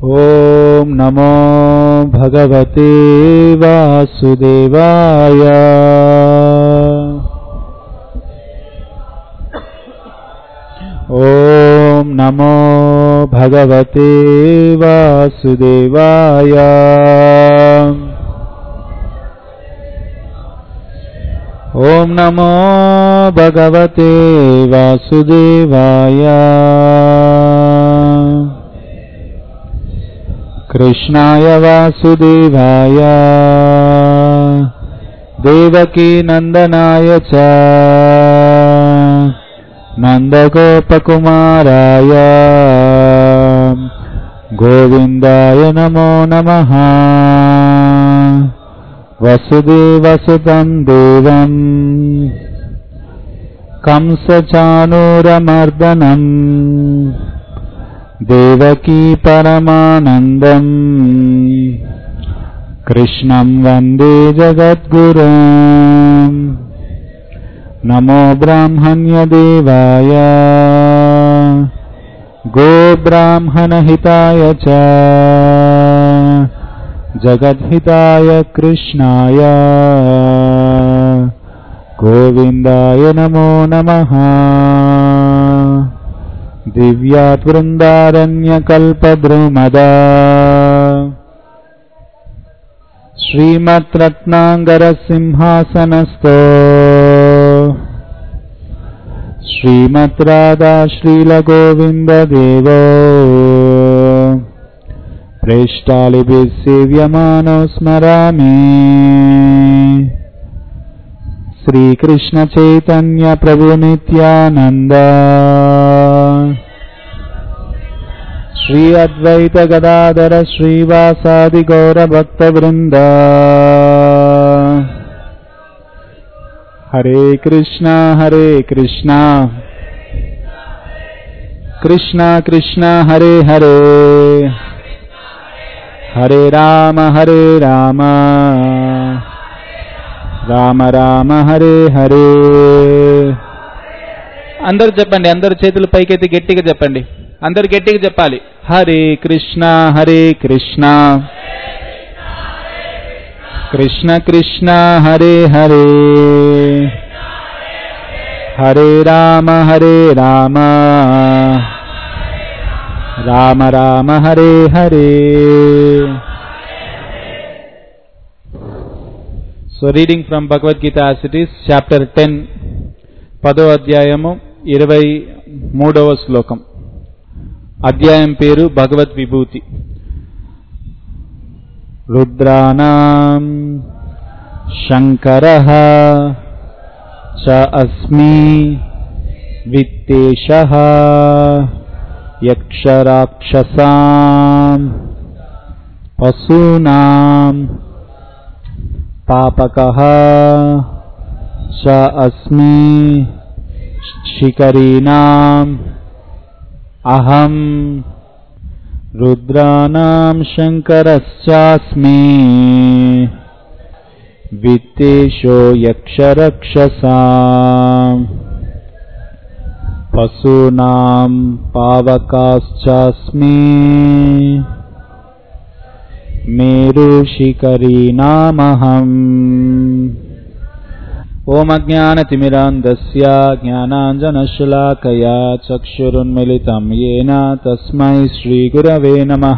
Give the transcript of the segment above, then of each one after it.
ॐ नमो भगवते वासुदेवाय ॐ नमो भगवते वासुदेवाय ॐ नमो भगवते वासुदेवाय कृष्णाय वासुदेवाय देवकीनन्दनाय च नन्दगोपकुमाराय गोविन्दाय नमो नमः वसुदेवसुतं देवम् कंसचाणूरमर्दनम् देवकी परमानन्दम् कृष्णं वन्दे जगद्गुरुम् नमो ब्राह्मण्यदेवाय गोब्राह्मणहिताय च जगद्हिताय कृष्णाय गोविन्दाय नमो नमः दिव्यात् वृन्दारण्यकल्पद्रुमदा श्रीमद्रत्नाङ्गरसिंहासनस्थो श्रीमद्राधा श्रीलगोविन्ददेवो प्रेष्टालिभिः सेव्यमानो स्मरामि श्रीकृष्णचैतन्यप्रभुनित्यानन्द श्री अद्वैत गदाधर श्रीवासादि गौरभक्तवृन्द हरे कृष्णा हरे कृष्णा कृष्णा कृष्णा हरे हरे हरे राम हरे राम రామ రామ హరే హరే అందరు చెప్పండి అందరు చేతులు పైకెత్తి గట్టిగా చెప్పండి అందరు గట్టిగా చెప్పాలి Hare Krishna Hare Krishna Krishna Krishna Hare Hare Hare Rama Hare Rama Rama Rama Hare Hare so reading from Bhagavad Gita as it is chapter ten పదో అధ్యాయము ఇరవై మూడవ శ్లోకం అధ్యాయం పేరు భగవద్ విభూతి రుద్రాణం శంకర చ అస్మి విత్తేష యక్షరాక్షసాం పశూనాం पापकः च अस्मि शिकरीणाम् अहम् रुद्राणां शङ्करश्चास्मि वित्तेषो यक्षरक्षसाम् पशूनां पावकाश्चास्मि मेरुशिखरीणामहम् ओमज्ञानतिमिरान्धस्य ज्ञानाञ्जनशलाकया चक्षुरुन्मिलितं येन तस्मै श्रीगुरवे नमः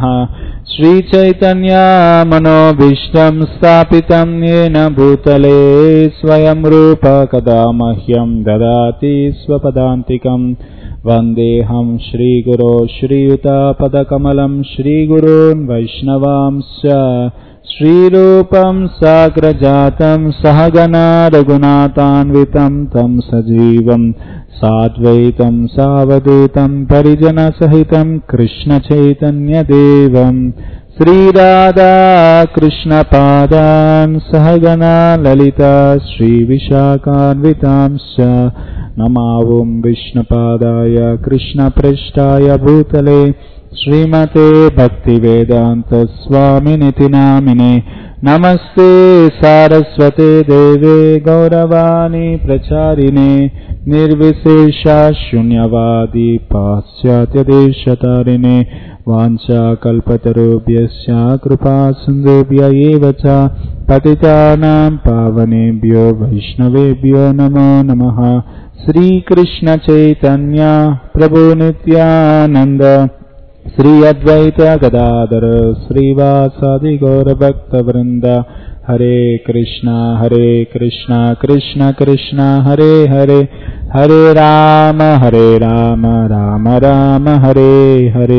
श्रीचैतन्यामनोभीष्टं स्थापितं येन भूतले स्वयं रूप कदा मह्यं ददाति स्वपदान्तिकम् वन्देऽहं श्रीगुरो श्रीयुतापदकमलं श्रीगुरून् वैष्णवांश्च श्रीरूपं साग्रजातं सहगना रघुनाथान्वितं तं सजीवं साद्वैतं सावधूतं परिजनसहितं कृष्णचैतन्यदेवं श्रीराधा कृष्णपादान् सहगना ललिता श्रीविशाखान्वितांश्च नमावुं विष्णुपादाय कृष्णपृष्ठाय भूतले श्रीमते भक्तिवेदान्तस्वामिनिति नामिने नमस्ते सारस्वते देवे गौरवाणी प्रचारिणे निर्विशेषा शून्यवादी पाश्चात्यदेशतारिणे वाञ्छाकल्पतरुभ्यश्च कृपासिन्धुभ्य एव च पतितानां पावनेभ्यो वैष्णवेभ्यो नमो नमः श्रीकृष्णचैतन्य प्रभु नित्यानन्द श्री अद्वैत गदाधर श्रीवासादि गौरभक्तवृन्द हरे कृष्णा हरे कृष्णा कृष्ण कृष्ण हरे हरे हरे राम हरे राम राम राम हरे हरे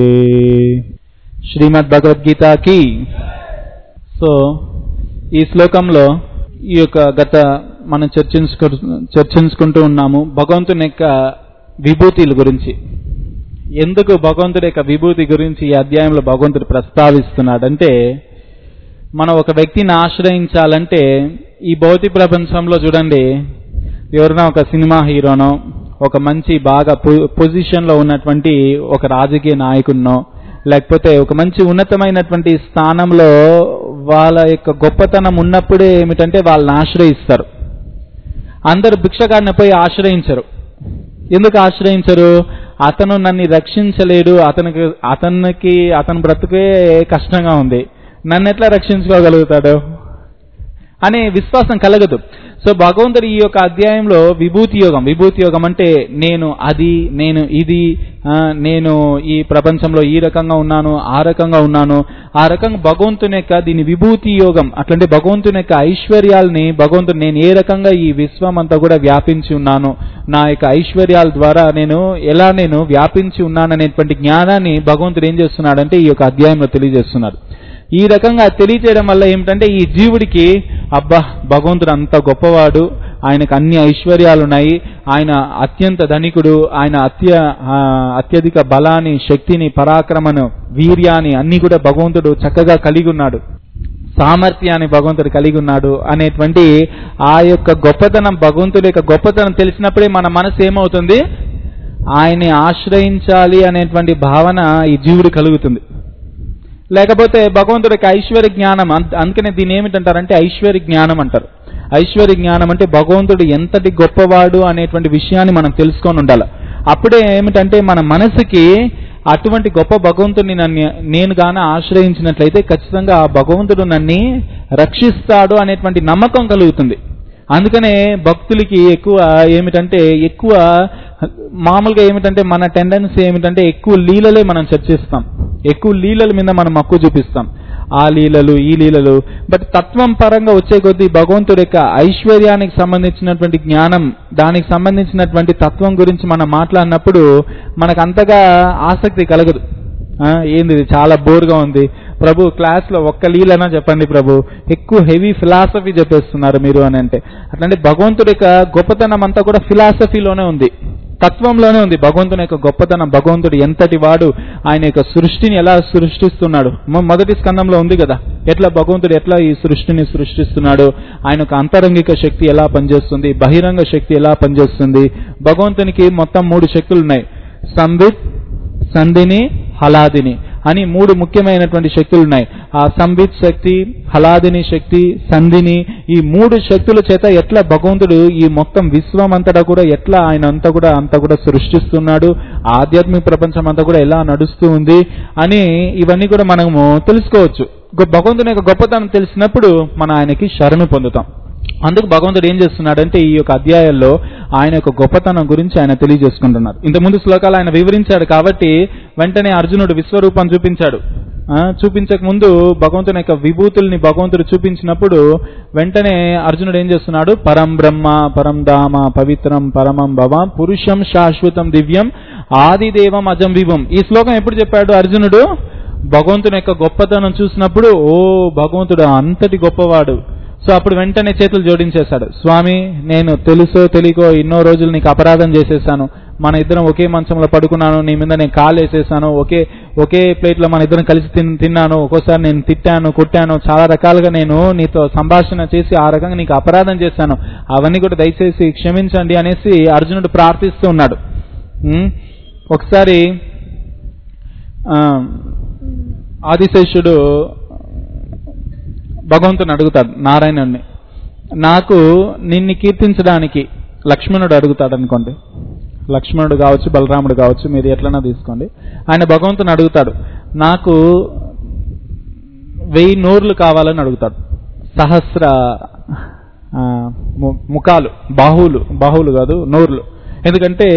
శ్రీమద్ భగవద్గీతకి సో ఈ శ్లోకంలో ఈ యొక్క గత మనం చర్చించుకు చర్చించుకుంటూ ఉన్నాము భగవంతుని యొక్క విభూతిల గురించి ఎందుకు భగవంతుడి యొక్క విభూతి గురించి ఈ అధ్యాయంలో భగవంతుడు ప్రస్తావిస్తున్నాడంటే మనం ఒక వ్యక్తిని ఆశ్రయించాలంటే ఈ భౌతిక ప్రపంచంలో చూడండి ఎవరైనా ఒక సినిమా హీరోనో ఒక మంచి బాగా పొజిషన్లో ఉన్నటువంటి ఒక రాజకీయ నాయకుడినో లేకపోతే ఒక మంచి ఉన్నతమైనటువంటి స్థానంలో వాళ్ళ యొక్క గొప్పతనం ఉన్నప్పుడే ఏమిటంటే వాళ్ళని ఆశ్రయిస్తారు అందరు భిక్షగాడిని పోయి ఆశ్రయించరు ఎందుకు ఆశ్రయించరు అతను నన్ను రక్షించలేడు అతనికి అతనికి అతని బ్రతుకే కష్టంగా ఉంది నన్ను ఎట్లా రక్షించుకోగలుగుతాడు అనే విశ్వాసం కలగదు సో భగవంతుడు ఈ యొక్క అధ్యాయంలో విభూతి యోగం విభూతి యోగం అంటే నేను అది నేను ఇది నేను ఈ ప్రపంచంలో ఈ రకంగా ఉన్నాను ఆ రకంగా ఉన్నాను ఆ రకంగా భగవంతుని యొక్క దీని విభూతి యోగం అట్లంటే భగవంతుని యొక్క ఐశ్వర్యాల్ని భగవంతుడు నేను ఏ రకంగా ఈ విశ్వం అంతా కూడా వ్యాపించి ఉన్నాను నా యొక్క ఐశ్వర్యాల ద్వారా నేను ఎలా నేను వ్యాపించి ఉన్నాననేటువంటి జ్ఞానాన్ని భగవంతుడు ఏం చేస్తున్నాడంటే ఈ యొక్క అధ్యాయంలో తెలియజేస్తున్నాడు ఈ రకంగా తెలియచేయడం వల్ల ఏమిటంటే ఈ జీవుడికి అబ్బా భగవంతుడు అంత గొప్పవాడు ఆయనకు అన్ని ఐశ్వర్యాలు ఉన్నాయి ఆయన అత్యంత ధనికుడు ఆయన అత్య అత్యధిక బలాన్ని శక్తిని పరాక్రమను వీర్యాన్ని అన్ని కూడా భగవంతుడు చక్కగా కలిగి ఉన్నాడు సామర్థ్యాన్ని భగవంతుడు కలిగి ఉన్నాడు అనేటువంటి ఆ యొక్క గొప్పతనం భగవంతుడి యొక్క గొప్పతనం తెలిసినప్పుడే మన మనసు ఏమవుతుంది ఆయన్ని ఆశ్రయించాలి అనేటువంటి భావన ఈ జీవుడు కలుగుతుంది లేకపోతే భగవంతుడికి ఐశ్వర్య జ్ఞానం అందుకనే దీని ఏమిటంటారంటే ఐశ్వర్య జ్ఞానం అంటారు ఐశ్వర్య జ్ఞానం అంటే భగవంతుడు ఎంతటి గొప్పవాడు అనేటువంటి విషయాన్ని మనం తెలుసుకొని ఉండాలి అప్పుడే ఏమిటంటే మన మనసుకి అటువంటి గొప్ప భగవంతుడిని నన్ను నేను గాన ఆశ్రయించినట్లయితే ఖచ్చితంగా ఆ భగవంతుడు నన్ను రక్షిస్తాడు అనేటువంటి నమ్మకం కలుగుతుంది అందుకనే భక్తులకి ఎక్కువ ఏమిటంటే ఎక్కువ మామూలుగా ఏమిటంటే మన టెండెన్సీ ఏమిటంటే ఎక్కువ లీలలే మనం చర్చిస్తాం ఎక్కువ లీలల మీద మనం మక్కువ చూపిస్తాం ఆ లీలలు ఈ లీలలు బట్ తత్వం పరంగా వచ్చే కొద్దీ భగవంతుడి యొక్క ఐశ్వర్యానికి సంబంధించినటువంటి జ్ఞానం దానికి సంబంధించినటువంటి తత్వం గురించి మనం మాట్లాడినప్పుడు మనకు అంతగా ఆసక్తి కలగదు ఏంది ఇది చాలా బోర్గా ఉంది ప్రభు క్లాస్లో ఒక్క లీలనా చెప్పండి ప్రభు ఎక్కువ హెవీ ఫిలాసఫీ చెప్పేస్తున్నారు మీరు అని అంటే అట్లాంటి భగవంతుడి యొక్క గొప్పతనం అంతా కూడా ఫిలాసఫీలోనే ఉంది తత్వంలోనే ఉంది భగవంతుని యొక్క గొప్పతనం భగవంతుడు ఎంతటి వాడు ఆయన యొక్క సృష్టిని ఎలా సృష్టిస్తున్నాడు మొదటి స్కందంలో ఉంది కదా ఎట్లా భగవంతుడు ఎట్లా ఈ సృష్టిని సృష్టిస్తున్నాడు ఆయన యొక్క అంతరంగిక శక్తి ఎలా పనిచేస్తుంది బహిరంగ శక్తి ఎలా పనిచేస్తుంది భగవంతునికి మొత్తం మూడు శక్తులు ఉన్నాయి సంబిత్ సంధిని హలాదిని అని మూడు ముఖ్యమైనటువంటి శక్తులు ఉన్నాయి ఆ సంబిత్ శక్తి హలాదిని శక్తి సంధిని ఈ మూడు శక్తుల చేత ఎట్లా భగవంతుడు ఈ మొత్తం విశ్వం అంతటా కూడా ఎట్లా ఆయన అంతా కూడా అంతా కూడా సృష్టిస్తున్నాడు ఆధ్యాత్మిక ప్రపంచం అంతా కూడా ఎలా నడుస్తూ ఉంది అని ఇవన్నీ కూడా మనము తెలుసుకోవచ్చు భగవంతుని యొక్క గొప్పతనం తెలిసినప్పుడు మనం ఆయనకి శరణు పొందుతాం అందుకు భగవంతుడు ఏం చేస్తున్నాడంటే ఈ యొక్క అధ్యాయాల్లో ఆయన యొక్క గొప్పతనం గురించి ఆయన తెలియజేసుకుంటున్నారు ఇంతకుముందు శ్లోకాలు ఆయన వివరించాడు కాబట్టి వెంటనే అర్జునుడు విశ్వరూపం చూపించాడు చూపించక ముందు భగవంతుని యొక్క విభూతుల్ని భగవంతుడు చూపించినప్పుడు వెంటనే అర్జునుడు ఏం చేస్తున్నాడు పరం బ్రహ్మ పరం ధామ పవిత్రం పరమం భవ పురుషం శాశ్వతం దివ్యం ఆదిదేవం అజం విభం ఈ శ్లోకం ఎప్పుడు చెప్పాడు అర్జునుడు భగవంతుని యొక్క గొప్పతనం చూసినప్పుడు ఓ భగవంతుడు అంతటి గొప్పవాడు సో అప్పుడు వెంటనే చేతులు జోడించేశాడు స్వామి నేను తెలుసో తెలియకో ఎన్నో రోజులు నీకు అపరాధం చేసేసాను మన ఇద్దరం ఒకే మంచంలో పడుకున్నాను నీ మీద నేను కాలు వేసేసాను ఒకే ఒకే ప్లేట్లో మన ఇద్దరం కలిసి తిన్నాను ఒక్కోసారి నేను తిట్టాను కొట్టాను చాలా రకాలుగా నేను నీతో సంభాషణ చేసి ఆ రకంగా నీకు అపరాధం చేశాను అవన్నీ కూడా దయచేసి క్షమించండి అనేసి అర్జునుడు ప్రార్థిస్తూ ఉన్నాడు ఒకసారి ఆదిశేషుడు భగవంతుని అడుగుతాడు నారాయణుడిని నాకు నిన్ను కీర్తించడానికి లక్ష్మణుడు అడుగుతాడు అనుకోండి లక్ష్మణుడు కావచ్చు బలరాముడు కావచ్చు మీరు ఎట్లన్నా తీసుకోండి ఆయన భగవంతుని అడుగుతాడు నాకు వెయ్యి నోర్లు కావాలని అడుగుతాడు సహస్ర ఆ, ము- ముఖాలు బాహువులు బాహువులు కాదు నోర్లు ఎందుకంటే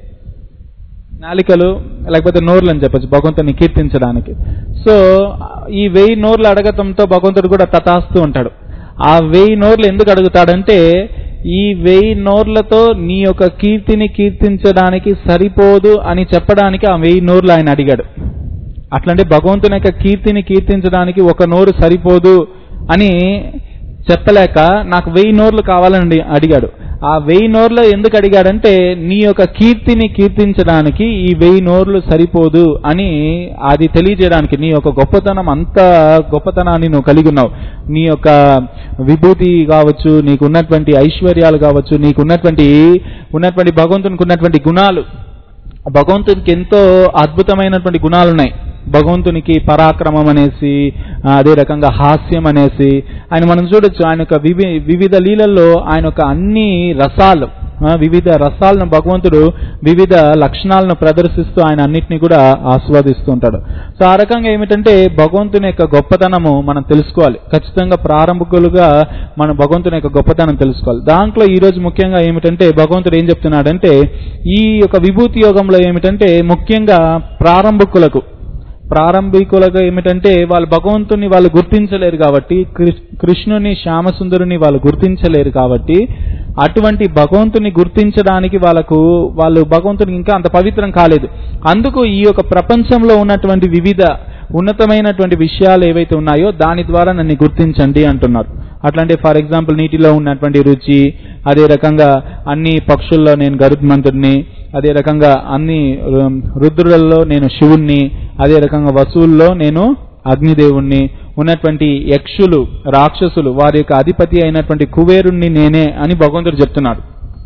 నాలికలు లేకపోతే నోర్లు అని చెప్పచ్చు భగవంతుని కీర్తించడానికి సో ఈ వెయ్యి నోర్లు అడగటంతో భగవంతుడు కూడా తటాస్తూ ఉంటాడు ఆ వెయ్యి నోర్లు ఎందుకు అడుగుతాడంటే ఈ వెయ్యి నోర్లతో నీ యొక్క కీర్తిని కీర్తించడానికి సరిపోదు అని చెప్పడానికి ఆ వెయ్యి నోర్లు ఆయన అడిగాడు అట్లంటే భగవంతుని యొక్క కీర్తిని కీర్తించడానికి ఒక నోరు సరిపోదు అని చెప్పలేక నాకు వెయ్యి నోర్లు కావాలని అడిగాడు ఆ వెయ్యి నోర్లు ఎందుకు అడిగాడంటే నీ యొక్క కీర్తిని కీర్తించడానికి ఈ వెయ్యి నోర్లు సరిపోదు అని అది తెలియజేయడానికి నీ యొక్క గొప్పతనం అంత గొప్పతనాన్ని నువ్వు కలిగి ఉన్నావు నీ యొక్క విభూతి కావచ్చు నీకు ఉన్నటువంటి ఐశ్వర్యాలు కావచ్చు నీకు ఉన్నటువంటి ఉన్నటువంటి భగవంతునికి ఉన్నటువంటి గుణాలు భగవంతునికి ఎంతో అద్భుతమైనటువంటి గుణాలు ఉన్నాయి భగవంతునికి పరాక్రమం అనేసి ఆ, అదే రకంగా హాస్యం అనేసి ఆయన మనం చూడొచ్చు ఆయన యొక్క వివి వివిధ లీలల్లో ఆయన యొక్క అన్ని రసాలు ఆ, వివిధ రసాలను భగవంతుడు వివిధ లక్షణాలను ప్రదర్శిస్తూ ఆయన అన్నిటినీ కూడా ఆస్వాదిస్తూ ఉంటాడు సో ఆ రకంగా ఏమిటంటే భగవంతుని యొక్క గొప్పతనము మనం తెలుసుకోవాలి ఖచ్చితంగా ప్రారంభకులుగా మనం భగవంతుని యొక్క గొప్పతనం తెలుసుకోవాలి దాంట్లో ఈ రోజు ముఖ్యంగా ఏమిటంటే భగవంతుడు ఏం చెప్తున్నాడంటే ఈ యొక్క విభూతి యోగంలో ఏమిటంటే ముఖ్యంగా ప్రారంభకులకు ప్రారంభికులుగా ఏమిటంటే వాళ్ళు భగవంతుని వాళ్ళు గుర్తించలేరు కాబట్టి కృ- కృష్ణుని శ్యామసుందరుని వాళ్ళు గుర్తించలేరు కాబట్టి అటువంటి భగవంతుని గుర్తించడానికి వాళ్ళకు వాళ్ళు భగవంతునికి ఇంకా అంత పవిత్రం కాలేదు అందుకు ఈ యొక్క ప్రపంచంలో ఉన్నటువంటి వివిధ ఉన్నతమైనటువంటి విషయాలు ఏవైతే ఉన్నాయో దాని ద్వారా నన్ను గుర్తించండి అంటున్నారు అట్లాంటి ఫర్ ఎగ్జాంపుల్ నీటిలో ఉన్నటువంటి రుచి అదే రకంగా అన్ని పక్షుల్లో నేను గరుత్మంతుడిని అదే రకంగా అన్ని రు- రుద్రులలో నేను శివుణ్ణి అదే రకంగా వసువుల్లో నేను అగ్నిదేవుణ్ణి ఉన్నటువంటి యక్షులు రాక్షసులు వారి యొక్క అధిపతి అయినటువంటి కుబేరుణ్ణి నేనే అని భగవంతుడు చెప్తున్నాడు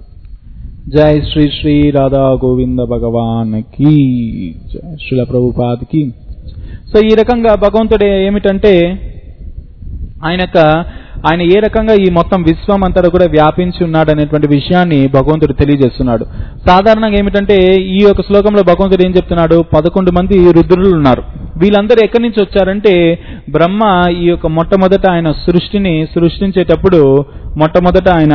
జై శ్రీ శ్రీ రాధా గోవింద భగవాన్ కి జై శ్రీల ప్రభుపాద్ కి సో ఈ రకంగా భగవంతుడు ఏమిటంటే ఆయన యొక్క ఆయన ఏ రకంగా ఈ మొత్తం విశ్వం అంతటా కూడా వ్యాపించి ఉన్నాడు అనేటువంటి విషయాన్ని భగవంతుడు తెలియజేస్తున్నాడు సాధారణంగా ఏమిటంటే ఈ యొక్క శ్లోకంలో భగవంతుడు ఏం చెప్తున్నాడు పదకొండు మంది రుద్రులు ఉన్నారు వీళ్ళందరూ ఎక్కడి నుంచి వచ్చారంటే బ్రహ్మ ఈ యొక్క మొట్టమొదట ఆయన సృష్టిని సృష్టించేటప్పుడు మొట్టమొదట ఆయన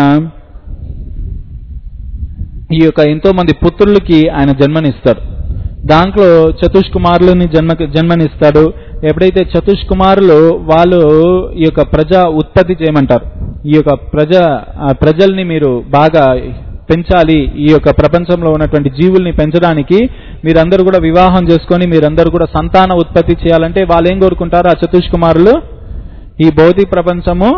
ఈ యొక్క ఎంతో మంది పుత్రులకి ఆయన జన్మనిస్తాడు దాంట్లో చతుష్కుమారులని జన్మ జన్మనిస్తాడు ఎప్పుడైతే చతుష్కుమారులు వాళ్ళు ఈ యొక్క ప్రజా ఉత్పత్తి చేయమంటారు ఈ యొక్క ప్రజ ఆ ప్రజల్ని మీరు బాగా పెంచాలి ఈ యొక్క ప్రపంచంలో ఉన్నటువంటి జీవుల్ని పెంచడానికి మీరందరూ కూడా వివాహం చేసుకొని మీరందరూ కూడా సంతాన ఉత్పత్తి చేయాలంటే వాళ్ళు ఏం కోరుకుంటారు ఆ చతుష్కుమారులు ఈ భౌతిక ప్రపంచము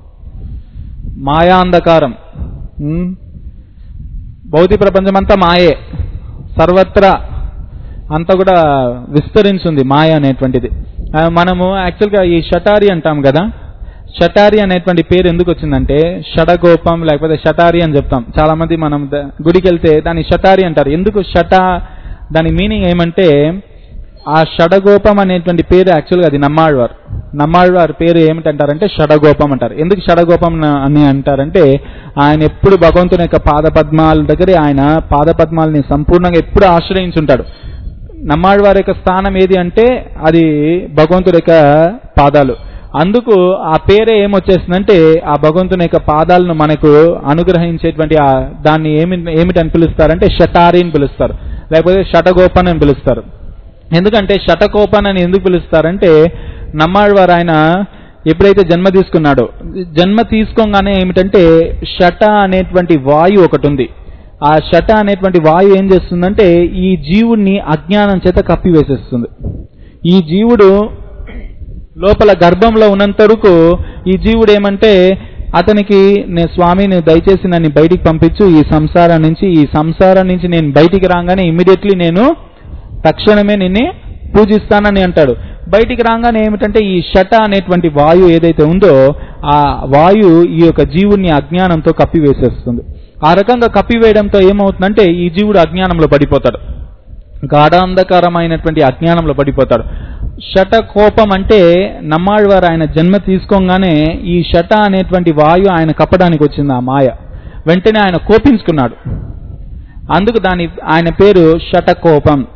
మాయాంధకారం ఉమ్, భౌతిక ప్రపంచం అంతా మాయే సర్వత్రా అంతా కూడా విస్తరించింది మాయ అనేటువంటిది ఆ, మనము యాక్చువల్గా ఈ షటారి అంటాం కదా షటారి అనేటువంటి పేరు ఎందుకు వచ్చిందంటే షడగోపం లేకపోతే షటారి అని చెప్తాం చాలా మంది మనం ద- గుడికి వెళ్తే దాన్ని షటారి అంటారు ఎందుకు షట దాని మీనింగ్ ఏమంటే ఆ షడగోపం అనేటువంటి పేరు యాక్చువల్గా అది నమ్మాళ్వారు నమ్మాళ్వారి పేరు ఏమిటంటారంటే షడగోపం అంటారు ఎందుకు షడగోపం న- అని అంటారంటే ఆయన ఎప్పుడు భగవంతుని యొక్క పాదపద్మాల దగ్గరే ఆయన పాదపద్మాలని సంపూర్ణంగా ఎప్పుడు ఆశ్రయించుంటాడు నమ్మాళ్వారి యొక్క స్థానం ఏది అంటే అది భగవంతుడి యొక్క పాదాలు అందుకు ఆ పేరే ఏమొచ్చేసిందంటే ఆ భగవంతుని యొక్క పాదాలను మనకు అనుగ్రహించేటువంటి ఆ దాన్ని ఏమి ఏమిటని పిలుస్తారంటే షటారి అని పిలుస్తారు లేకపోతే షటగోపన్ అని పిలుస్తారు ఎందుకంటే షటకోపన్ అని ఎందుకు పిలుస్తారంటే నమ్మాళ్వారు ఆయన ఎప్పుడైతే జన్మ తీసుకున్నాడో జన్మ తీసుకోగానే ఏమిటంటే షట అనేటువంటి వాయు ఒకటి ఉంది ఆ షట అనేటువంటి వాయు ఏం చేస్తుందంటే ఈ జీవుణ్ణి అజ్ఞానం చేత కప్పివేసేస్తుంది ఈ జీవుడు లోపల గర్భంలో ఉన్నంత వరకు ఈ జీవుడు ఏమంటే అతనికి నేను స్వామి నువ్వు దయచేసి నన్ను బయటికి పంపించు ఈ సంసారం నుంచి ఈ సంసారం నుంచి నేను బయటికి రాగానే ఇమ్మీడియట్లీ నేను తక్షణమే నిన్ను పూజిస్తానని అంటాడు బయటికి రాగానే ఏమిటంటే ఈ షట అనేటువంటి వాయు ఏదైతే ఉందో ఆ వాయు ఈ యొక్క జీవుణ్ణి అజ్ఞానంతో కప్పివేసేస్తుంది ఆ రకంగా కప్పివేయడంతో ఏమవుతుందంటే ఈ జీవుడు అజ్ఞానంలో పడిపోతాడు గాఢాంధకారమైనటువంటి అజ్ఞానంలో పడిపోతాడు షట కోపం అంటే నమ్మాళ్వారు ఆయన జన్మ తీసుకోగానే ఈ షట అనేటువంటి వాయు ఆయన కప్పడానికి వచ్చింది ఆ మాయ వెంటనే ఆయన కోపించుకున్నాడు అందుకు దాని ఆయన పేరు షటకోపం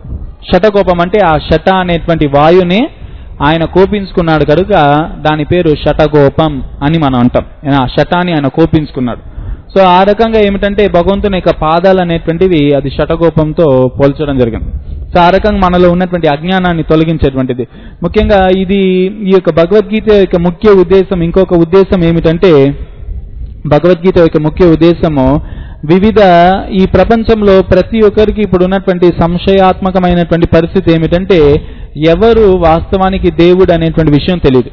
శటకోపం అంటే ఆ శట అనేటువంటి వాయుని ఆయన కోపించుకున్నాడు కనుక దాని పేరు శటకోపం అని మనం అంటాం ఆ శటాన్ని ఆయన కోపించుకున్నాడు సో ఆ రకంగా ఏమిటంటే భగవంతుని యొక్క పాదాలు అనేటువంటివి అది శటకోపంతో పోల్చడం జరిగింది సో ఆ రకంగా మనలో ఉన్నటువంటి అజ్ఞానాన్ని తొలగించేటువంటిది ముఖ్యంగా ఇది ఈ యొక్క భగవద్గీత యొక్క ముఖ్య ఉద్దేశం ఇంకొక ఉద్దేశం ఏమిటంటే భగవద్గీత యొక్క ముఖ్య ఉద్దేశము వివిధ ఈ ప్రపంచంలో ప్రతి ఒక్కరికి ఇప్పుడు ఉన్నటువంటి సంశయాత్మకమైనటువంటి పరిస్థితి ఏమిటంటే ఎవరు వాస్తవానికి దేవుడు అనేటువంటి విషయం తెలియదు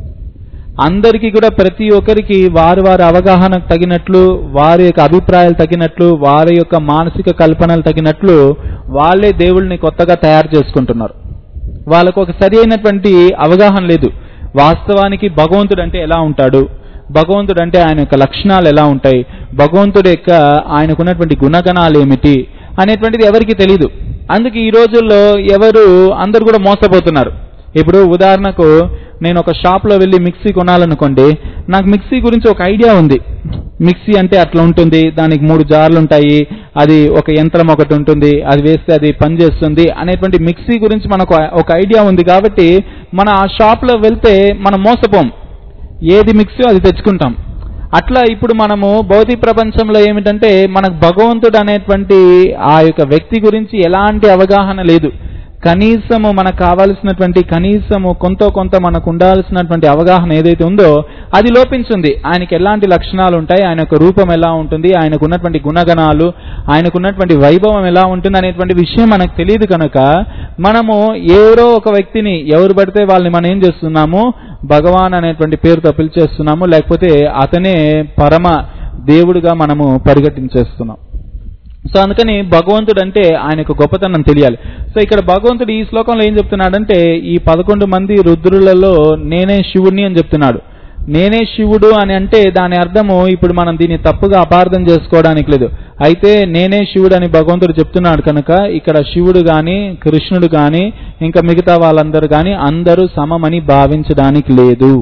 అందరికీ కూడా ప్రతి ఒక్కరికి వారి వారి అవగాహనకు తగినట్లు వారి యొక్క అభిప్రాయాలు తగినట్లు వారి యొక్క మానసిక కల్పనలు తగినట్లు వాళ్ళే దేవుళ్ళని కొత్తగా తయారు చేసుకుంటున్నారు వాళ్ళకు ఒక సరి అయినటువంటి అవగాహన లేదు వాస్తవానికి భగవంతుడు అంటే ఎలా ఉంటాడు భగవంతుడు అంటే ఆయన యొక్క లక్షణాలు ఎలా ఉంటాయి భగవంతుడి యొక్క ఆయనకున్నటువంటి గుణగణాలు ఏమిటి అనేటువంటిది ఎవరికి తెలియదు అందుకే ఈ రోజుల్లో ఎవరు అందరు కూడా మోసపోతున్నారు ఇప్పుడు ఉదాహరణకు నేను ఒక షాప్లో వెళ్ళి మిక్సీ కొనాలనుకోండి నాకు మిక్సీ గురించి ఒక ఐడియా ఉంది మిక్సీ అంటే అట్లా ఉంటుంది దానికి మూడు జార్లు ఉంటాయి అది ఒక యంత్రం ఒకటి ఉంటుంది అది వేస్తే అది పనిచేస్తుంది అనేటువంటి మిక్సీ గురించి మనకు ఒక ఐడియా ఉంది కాబట్టి మన ఆ షాప్లో వెళ్తే మనం మోసపోం ఏది మిక్సీ అది తెచ్చుకుంటాం అట్లా ఇప్పుడు మనము భౌతిక ప్రపంచంలో ఏమిటంటే మనకు భగవంతుడు అనేటువంటి ఆ యొక్క వ్యక్తి గురించి ఎలాంటి అవగాహన లేదు కనీసము మనకు కావాల్సినటువంటి కనీసము కొంత కొంత మనకు ఉండాల్సినటువంటి అవగాహన ఏదైతే ఉందో అది లోపించింది ఆయనకి ఎలాంటి లక్షణాలు ఉంటాయి ఆయన యొక్క రూపం ఎలా ఉంటుంది ఆయనకు ఉన్నటువంటి గుణగణాలు ఆయనకు ఉన్నటువంటి వైభవం ఎలా ఉంటుంది అనేటువంటి విషయం మనకు తెలియదు కనుక మనము ఎవరో ఒక వ్యక్తిని ఎవరు పడితే వాళ్ళని మనం ఏం చేస్తున్నాము భగవాన్ అనేటువంటి పేరుతో పిలిచేస్తున్నాము లేకపోతే అతనే పరమ దేవుడిగా మనము పరిగెట్టించేస్తున్నాం సో అందుకని భగవంతుడు అంటే ఆయనకు గొప్పతనం తెలియాలి సో ఇక్కడ భగవంతుడు ఈ శ్లోకంలో ఏం చెప్తున్నాడంటే ఈ పదకొండు మంది రుద్రులలో నేనే శివుడిని అని చెప్తున్నాడు నేనే శివుడు అని అంటే దాని అర్థము ఇప్పుడు మనం దీన్ని తప్పుగా అపార్థం చేసుకోవడానికి లేదు అయితే నేనే శివుడు అని భగవంతుడు చెప్తున్నాడు కనుక ఇక్కడ శివుడు గాని కృష్ణుడు గాని ఇంకా మిగతా వాళ్ళందరూ గాని అందరూ సమమని భావించడానికి లేదు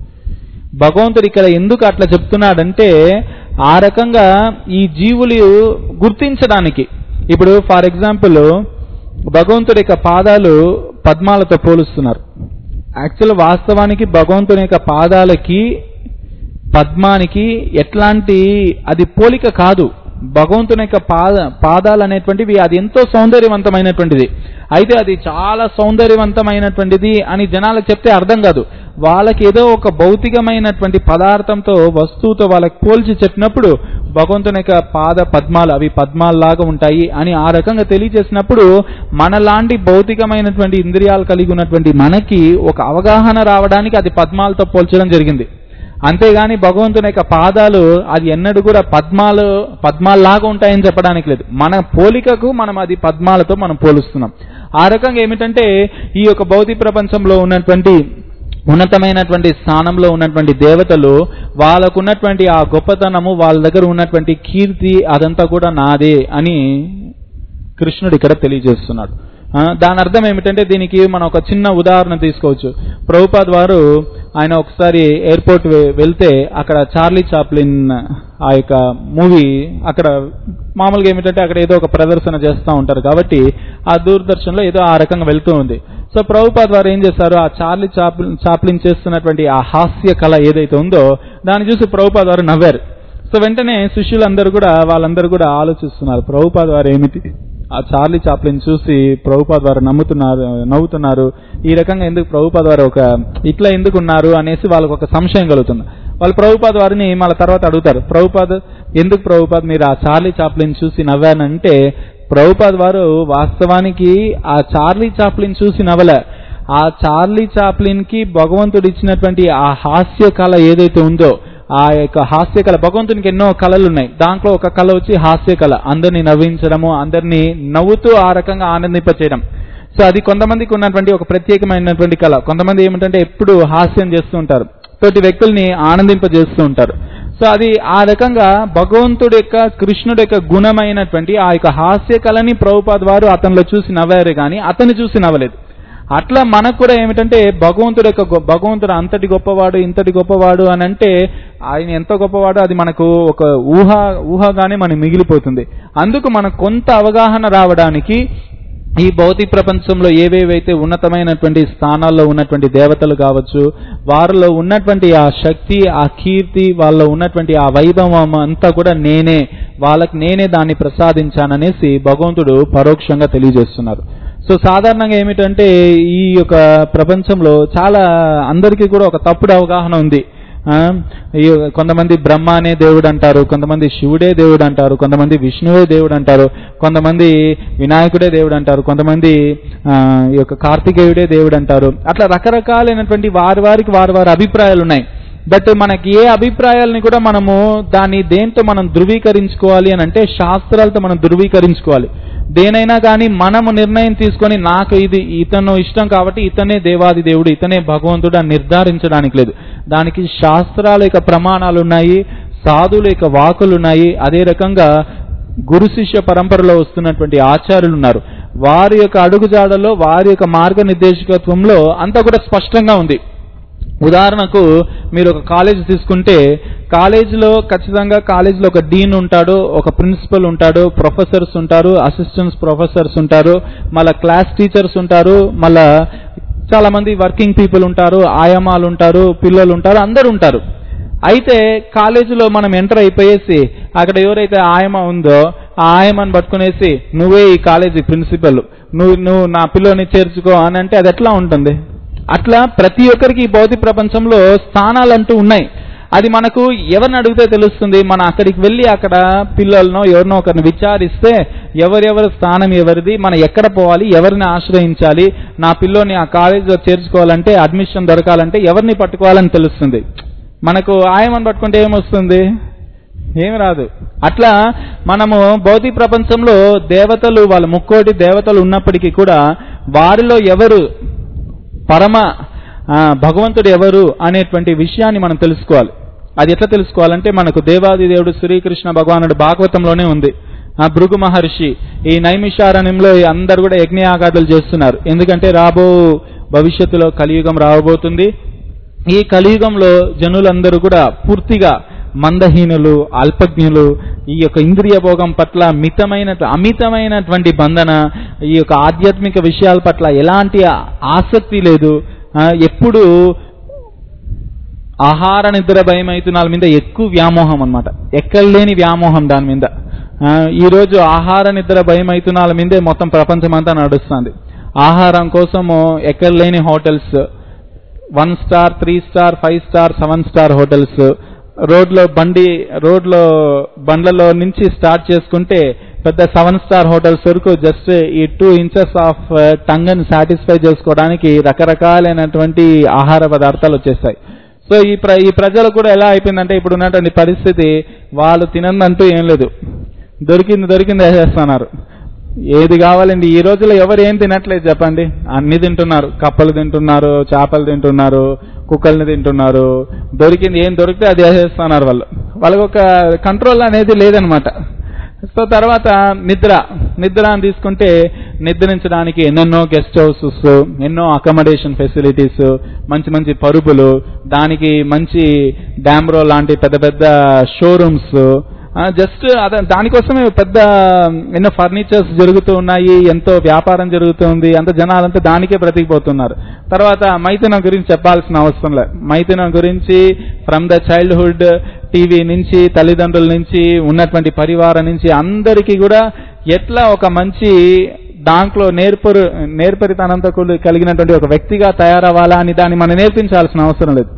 భగవంతుడు ఇక్కడ ఎందుకు అట్లా చెప్తున్నాడంటే ఆ రకంగా ఈ జీవులు గుర్తించడానికి ఇప్పుడు ఫర్ ఎగ్జాంపుల్ భగవంతుడి యొక్క పాదాలు పద్మాలతో పోలుస్తున్నారు యాక్చువల్ వాస్తవానికి భగవంతుని యొక్క పాదాలకి పద్మానికి ఎట్లాంటి అది పోలిక కాదు భగవంతుని యొక్క పాద పాదాలు అనేటువంటివి అది ఎంతో సౌందర్యవంతమైనటువంటిది అయితే అది చాలా సౌందర్యవంతమైనటువంటిది అని జనాలకు చెప్తే అర్థం కాదు వాళ్ళకి ఏదో ఒక భౌతికమైనటువంటి పదార్థంతో వస్తువుతో వాళ్ళకి పోల్చి చెప్పినప్పుడు భగవంతుని యొక్క పాద పద్మాలు అవి పద్మాల్లాగా ఉంటాయి అని ఆ రకంగా తెలియజేసినప్పుడు మనలాంటి భౌతికమైనటువంటి ఇంద్రియాలు కలిగి ఉన్నటువంటి మనకి ఒక అవగాహన రావడానికి అది పద్మాలతో పోల్చడం జరిగింది అంతేగాని భగవంతుని యొక్క పాదాలు అది ఎన్నడూ కూడా పద్మాలు పద్మాల్లాగా ఉంటాయని చెప్పడానికి లేదు మన పోలికకు మనం అది పద్మాలతో మనం పోలుస్తున్నాం ఆ రకంగా ఏమిటంటే ఈ యొక్క భౌతిక ప్రపంచంలో ఉన్నటువంటి ఉన్నతమైనటువంటి స్థానంలో ఉన్నటువంటి దేవతలు వాళ్ళకున్నటువంటి ఆ గొప్పతనము వాళ్ళ దగ్గర ఉన్నటువంటి కీర్తి అదంతా కూడా నాదే అని కృష్ణుడు ఇక్కడ తెలియజేస్తున్నాడు ఆ, దాని అర్థం ఏమిటంటే దీనికి మనం ఒక చిన్న ఉదాహరణ తీసుకోవచ్చు ప్రభుపాద్ వారు ఆయన ఒకసారి ఎయిర్పోర్ట్ వె- వెళ్తే అక్కడ చార్లీ చాప్లిన్ ఆ యొక్క మూవీ అక్కడ మామూలుగా ఏమిటంటే అక్కడ ఏదో ఒక ప్రదర్శన చేస్తూ ఉంటారు కాబట్టి ఆ దూరదర్శన్లో ఏదో ఆ రకంగా వెళ్తూ ఉంది సో ప్రభుపాద్ వారు ఏం చేశారు ఆ చార్లీ చాప్లిన్ చాప్లిన్ చేస్తున్నటువంటి ఆ హాస్య కళ ఏదైతే ఉందో దాన్ని చూసి ప్రభుపాద్ వారు నవ్వారు సో వెంటనే శిష్యులందరూ కూడా వాళ్ళందరూ కూడా ఆలోచిస్తున్నారు ప్రభుపాద్ వారు ఏమిటి ఆ చార్లీ చాప్లిన్ చూసి ప్రభుపాద్ వారు నమ్ముతున్నారు నవ్వుతున్నారు ఈ రకంగా ఎందుకు ప్రభుపాద్ వారు ఒక ఇట్లా ఎందుకు ఉన్నారు అనేసి వాళ్ళకి ఒక సంశయం కలుగుతుంది వాళ్ళు ప్రభుపాద్ వారిని మళ్ళీ తర్వాత అడుగుతారు ప్రభుపాద్ ఎందుకు ప్రభుపాద్ మీరు ఆ చార్లీ చాప్లిన్ చూసి నవ్వానంటే ప్రభుపాద్ వారు వాస్తవానికి ఆ చార్లీ చాప్లిన్ చూసి నవ్వలే ఆ చార్లీ చాప్లిన్ కి భగవంతుడు ఇచ్చినటువంటి ఆ హాస్య కళ ఏదైతే ఉందో ఆ యొక్క హాస్య కళ భగవంతునికి ఎన్నో కళలు ఉన్నాయి దాంట్లో ఒక కళ వచ్చి హాస్య కళ అందరినీ నవ్వించడము అందరినీ నవ్వుతూ ఆ రకంగా ఆనందింపచేయడం సో అది కొంతమందికి ఉన్నటువంటి ఒక ప్రత్యేకమైనటువంటి కళ కొంతమంది ఏమిటంటే ఎప్పుడు హాస్యం చేస్తూ ఉంటారు తోటి వ్యక్తుల్ని ఆనందింపజేస్తూ ఉంటారు సో అది ఆ రకంగా భగవంతుడి యొక్క కృష్ణుడి యొక్క గుణమైనటువంటి ఆ యొక్క హాస్య కళని ప్రభుపాద్ వారు అతనిలో చూసి నవ్వారు కానీ అతన్ని చూసి నవ్వలేదు అట్లా మనకు కూడా ఏమిటంటే భగవంతుడు యొక్క గొ- భగవంతుడు అంతటి గొప్పవాడు ఇంతటి గొప్పవాడు అని అంటే ఆయన ఎంత గొప్పవాడు అది మనకు ఒక ఊహ ఊహగానే మనకి మిగిలిపోతుంది అందుకు మనకు కొంత అవగాహన రావడానికి ఈ భౌతిక ప్రపంచంలో ఏవేవైతే ఉన్నతమైనటువంటి స్థానాల్లో ఉన్నటువంటి దేవతలు కావచ్చు వారిలో ఉన్నటువంటి ఆ శక్తి ఆ కీర్తి వాళ్ళలో ఉన్నటువంటి ఆ వైభవం అంతా కూడా నేనే వాళ్ళకి నేనే దాన్ని ప్రసాదించాననేసి భగవంతుడు పరోక్షంగా తెలియజేస్తున్నారు సో సాధారణంగా ఏమిటంటే ఈ యొక్క ప్రపంచంలో చాలా అందరికీ కూడా ఒక తప్పుడు అవగాహన ఉంది ఆ, ఈ కొంతమంది బ్రహ్మ అనే దేవుడు అంటారు కొంతమంది శివుడే దేవుడు అంటారు కొంతమంది విష్ణువే దేవుడు అంటారు కొంతమంది వినాయకుడే దేవుడు అంటారు కొంతమంది ఆ, ఈ యొక్క కార్తికేయుడే దేవుడు అంటారు అట్లా రకరకాలైనటువంటి వారి వారికి వారి వారి అభిప్రాయాలు ఉన్నాయి బట్ మనకి ఏ అభిప్రాయాలని కూడా మనము దాన్ని దేంతో మనం ధృవీకరించుకోవాలి అని అంటే శాస్త్రాలతో మనం ధృవీకరించుకోవాలి దేనైనా కానీ మనము నిర్ణయం తీసుకొని నాకు ఇది ఇతను ఇష్టం కాబట్టి ఇతనే దేవాది దేవుడు ఇతనే భగవంతుడు అని నిర్ధారించడానికి లేదు దానికి శాస్త్రాల యొక్క ప్రమాణాలు ఉన్నాయి సాధువుల యొక్క వాకులు ఉన్నాయి అదే రకంగా గురు శిష్య పరంపరలో వస్తున్నటువంటి ఆచార్యులు ఉన్నారు వారి యొక్క అడుగుజాడలో వారి యొక్క మార్గనిర్దేశకత్వంలో అంతా కూడా స్పష్టంగా ఉంది ఉదాహరణకు మీరు ఒక కాలేజ్ తీసుకుంటే కాలేజీలో ఖచ్చితంగా కాలేజీలో ఒక డీన్ ఉంటాడు ఒక ప్రిన్సిపల్ ఉంటాడు ప్రొఫెసర్స్ ఉంటారు అసిస్టెంట్స్ ప్రొఫెసర్స్ ఉంటారు మళ్ళా క్లాస్ టీచర్స్ ఉంటారు మళ్ళా చాలా మంది వర్కింగ్ పీపుల్ ఉంటారు ఆయామాలు ఉంటారు పిల్లలు ఉంటారు అందరు ఉంటారు అయితే కాలేజీలో మనం ఎంటర్ అయిపోయేసి అక్కడ ఎవరైతే ఆయమ ఉందో ఆ ఆయమని పట్టుకునేసి నువ్వే ఈ కాలేజీ ప్రిన్సిపల్ నువ్వు నువ్వు నా పిల్లని చేర్చుకో అని అంటే అది ఎట్లా ఉంటుంది అట్లా ప్రతి ఒక్కరికి ఈ భౌతిక ప్రపంచంలో స్థానాలు అంటూ ఉన్నాయి అది మనకు ఎవరిని అడిగితే తెలుస్తుంది మన అక్కడికి వెళ్ళి అక్కడ పిల్లలనో ఎవరినో ఒకరిని విచారిస్తే ఎవరెవరి స్థానం ఎవరిది మనం ఎక్కడ పోవాలి ఎవరిని ఆశ్రయించాలి నా పిల్లోని ఆ కాలేజీలో చేర్చుకోవాలంటే అడ్మిషన్ దొరకాలంటే ఎవరిని పట్టుకోవాలని తెలుస్తుంది మనకు ఆయమని పట్టుకుంటే ఏమొస్తుంది ఏమి రాదు అట్లా మనము భౌతిక ప్రపంచంలో దేవతలు వాళ్ళ ముక్కోటి దేవతలు ఉన్నప్పటికీ కూడా వారిలో ఎవరు పరమ ఆ, భగవంతుడు ఎవరు అనేటువంటి విషయాన్ని మనం తెలుసుకోవాలి అది ఎట్లా తెలుసుకోవాలంటే మనకు దేవాది దేవుడు శ్రీకృష్ణ భగవానుడు భాగవతంలోనే ఉంది ఆ భృగు మహర్షి ఈ నైమిషారణ్యంలో ఈ అందరు కూడా యజ్ఞయాగాదులు చేస్తున్నారు ఎందుకంటే రాబో భవిష్యత్తులో కలియుగం రాబోతుంది ఈ కలియుగంలో జనులందరూ కూడా పూర్తిగా మందహీనులు అల్పజ్ఞులు ఈ యొక్క ఇంద్రియ భోగం పట్ల మితమైన అమితమైనటువంటి బంధన ఈ యొక్క ఆధ్యాత్మిక విషయాల పట్ల ఎలాంటి ఆసక్తి లేదు ఆ, ఎప్పుడు ఆహార నిద్ర భయమైతునాల మీద ఎక్కువ వ్యామోహం అన్నమాట ఎక్కడ లేని వ్యామోహం దాని మీద ఆ, ఈ రోజు ఆహార నిద్ర భయమైతునాల మీదే మొత్తం ప్రపంచం అంతా నడుస్తుంది ఆహారం కోసము ఎక్కడ లేని hotels one star three star five star seven star hotels రోడ్లో బండి రోడ్లో బండ్లలో నుంచి స్టార్ట్ చేసుకుంటే పెద్ద సెవెన్ స్టార్ హోటల్స్ వరకు జస్ట్ ఈ టూ ఇంచెస్ ఆఫ్ టంగ్ ని సాటిస్ఫై చేసుకోవడానికి రకరకాలైనటువంటి ఆహార పదార్థాలు వచ్చేస్తాయి సో ఈ ప్ర ఈ ప్రజలు కూడా ఎలా అయిపోయిందంటే ఇప్పుడు ఉన్నటువంటి పరిస్థితి వాళ్ళు తినందంటూ ఏం లేదు దొరికింది దొరికింది వేసేస్తున్నారు ఏది కావాలండి ఈ రోజుల్లో ఎవరు ఏం తినట్లేదు చెప్పండి అన్ని తింటున్నారు కప్పలు తింటున్నారు చేపలు తింటున్నారు కుక్కల్ని తింటున్నారు దొరికింది ఏం దొరికితే అది వేసేస్తున్నారు వాళ్ళు వాళ్ళకి ఒక కంట్రోల్ అనేది లేదనమాట సో తర్వాత నిద్ర నిద్ర అని తీసుకుంటే నిద్రించడానికి ఎన్నెన్నో గెస్ట్ హౌసెస్ ఎన్నో అకామిడేషన్ ఫెసిలిటీస్ మంచి మంచి పరుపులు దానికి మంచి డామ్రో లాంటి పెద్ద పెద్ద షోరూమ్స్ జస్ట్ అదే దానికోసమే పెద్ద ఎన్నో ఫర్నిచర్స్ జరుగుతూ ఉన్నాయి ఎంతో వ్యాపారం జరుగుతుంది అంత జనాలంతా దానికే బ్రతికిపోతున్నారు తర్వాత మైథునం గురించి చెప్పాల్సిన అవసరం లేదు మైథునం గురించి ఫ్రమ్ ద చైల్డ్హుడ్ టీవీ నుంచి తల్లిదండ్రుల నుంచి ఉన్నటువంటి పరివారం నుంచి అందరికీ కూడా ఎట్లా ఒక మంచి దాంట్లో నేర్పరు నేర్పరితనంతో కూడి కలిగినటువంటి ఒక వ్యక్తిగా తయారవ్వాలా అని దాన్ని మనం నేర్పించాల్సిన అవసరం లేదు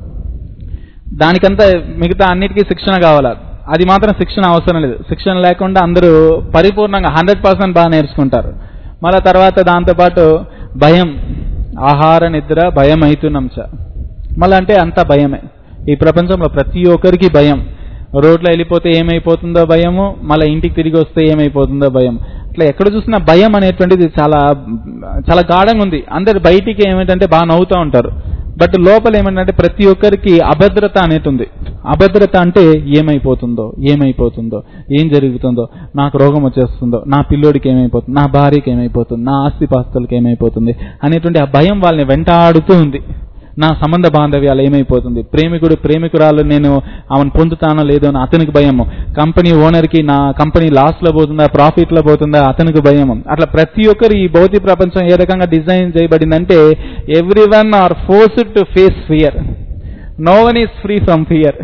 దానికంతా మిగతా అన్నిటికీ శిక్షణ కావాలా అది మాత్రం శిక్షణ అవసరం లేదు శిక్షణ లేకుండా అందరూ పరిపూర్ణంగా హండ్రెడ్ పర్సెంట్ బాగా నేర్చుకుంటారు మళ్ళా తర్వాత దాంతోపాటు భయం ఆహార నిద్ర భయం అవుతున్నాం చ మళ్ళీ అంటే అంత భయమే ఈ ప్రపంచంలో ప్రతి ఒక్కరికి భయం రోడ్లో వెళ్ళిపోతే ఏమైపోతుందో భయము మళ్ళీ ఇంటికి తిరిగి వస్తే ఏమైపోతుందో భయం అట్లా ఎక్కడ చూసినా భయం అనేటువంటిది చాలా చాలా గాఢంగా ఉంది అందరు బయటికి ఏమిటంటే బాగా నవ్వుతూ ఉంటారు బట్ లోపల ఏమంటే ప్రతి ఒక్కరికి అభద్రత అనేది ఉంది అభద్రత అంటే ఏమైపోతుందో ఏమైపోతుందో ఏం జరుగుతుందో నాకు రోగం వచ్చేస్తుందో నా పిల్లోడికి ఏమైపోతుంది నా భార్యకి ఏమైపోతుంది నా ఆస్తిపాస్తులకి ఏమైపోతుంది అనేటువంటి ఆ భయం వాళ్ళని వెంటాడుతూ ఉంది నా సంబంధ బాంధవ్యాలు ఏమైపోతుంది ప్రేమికుడు ప్రేమికురాలు నేను ఆమెను పొందుతానో లేదో అని అతనికి భయము కంపెనీ ఓనర్కి నా కంపెనీ లాస్ లో పోతుందా ప్రాఫిట్ లో పోతుందా అతనికి భయము అట్లా ప్రతి ఒక్కరు ఈ భౌతిక ప్రపంచం ఏ రకంగా డిజైన్ చేయబడిందంటే every one are forced to face fear no one is free from fear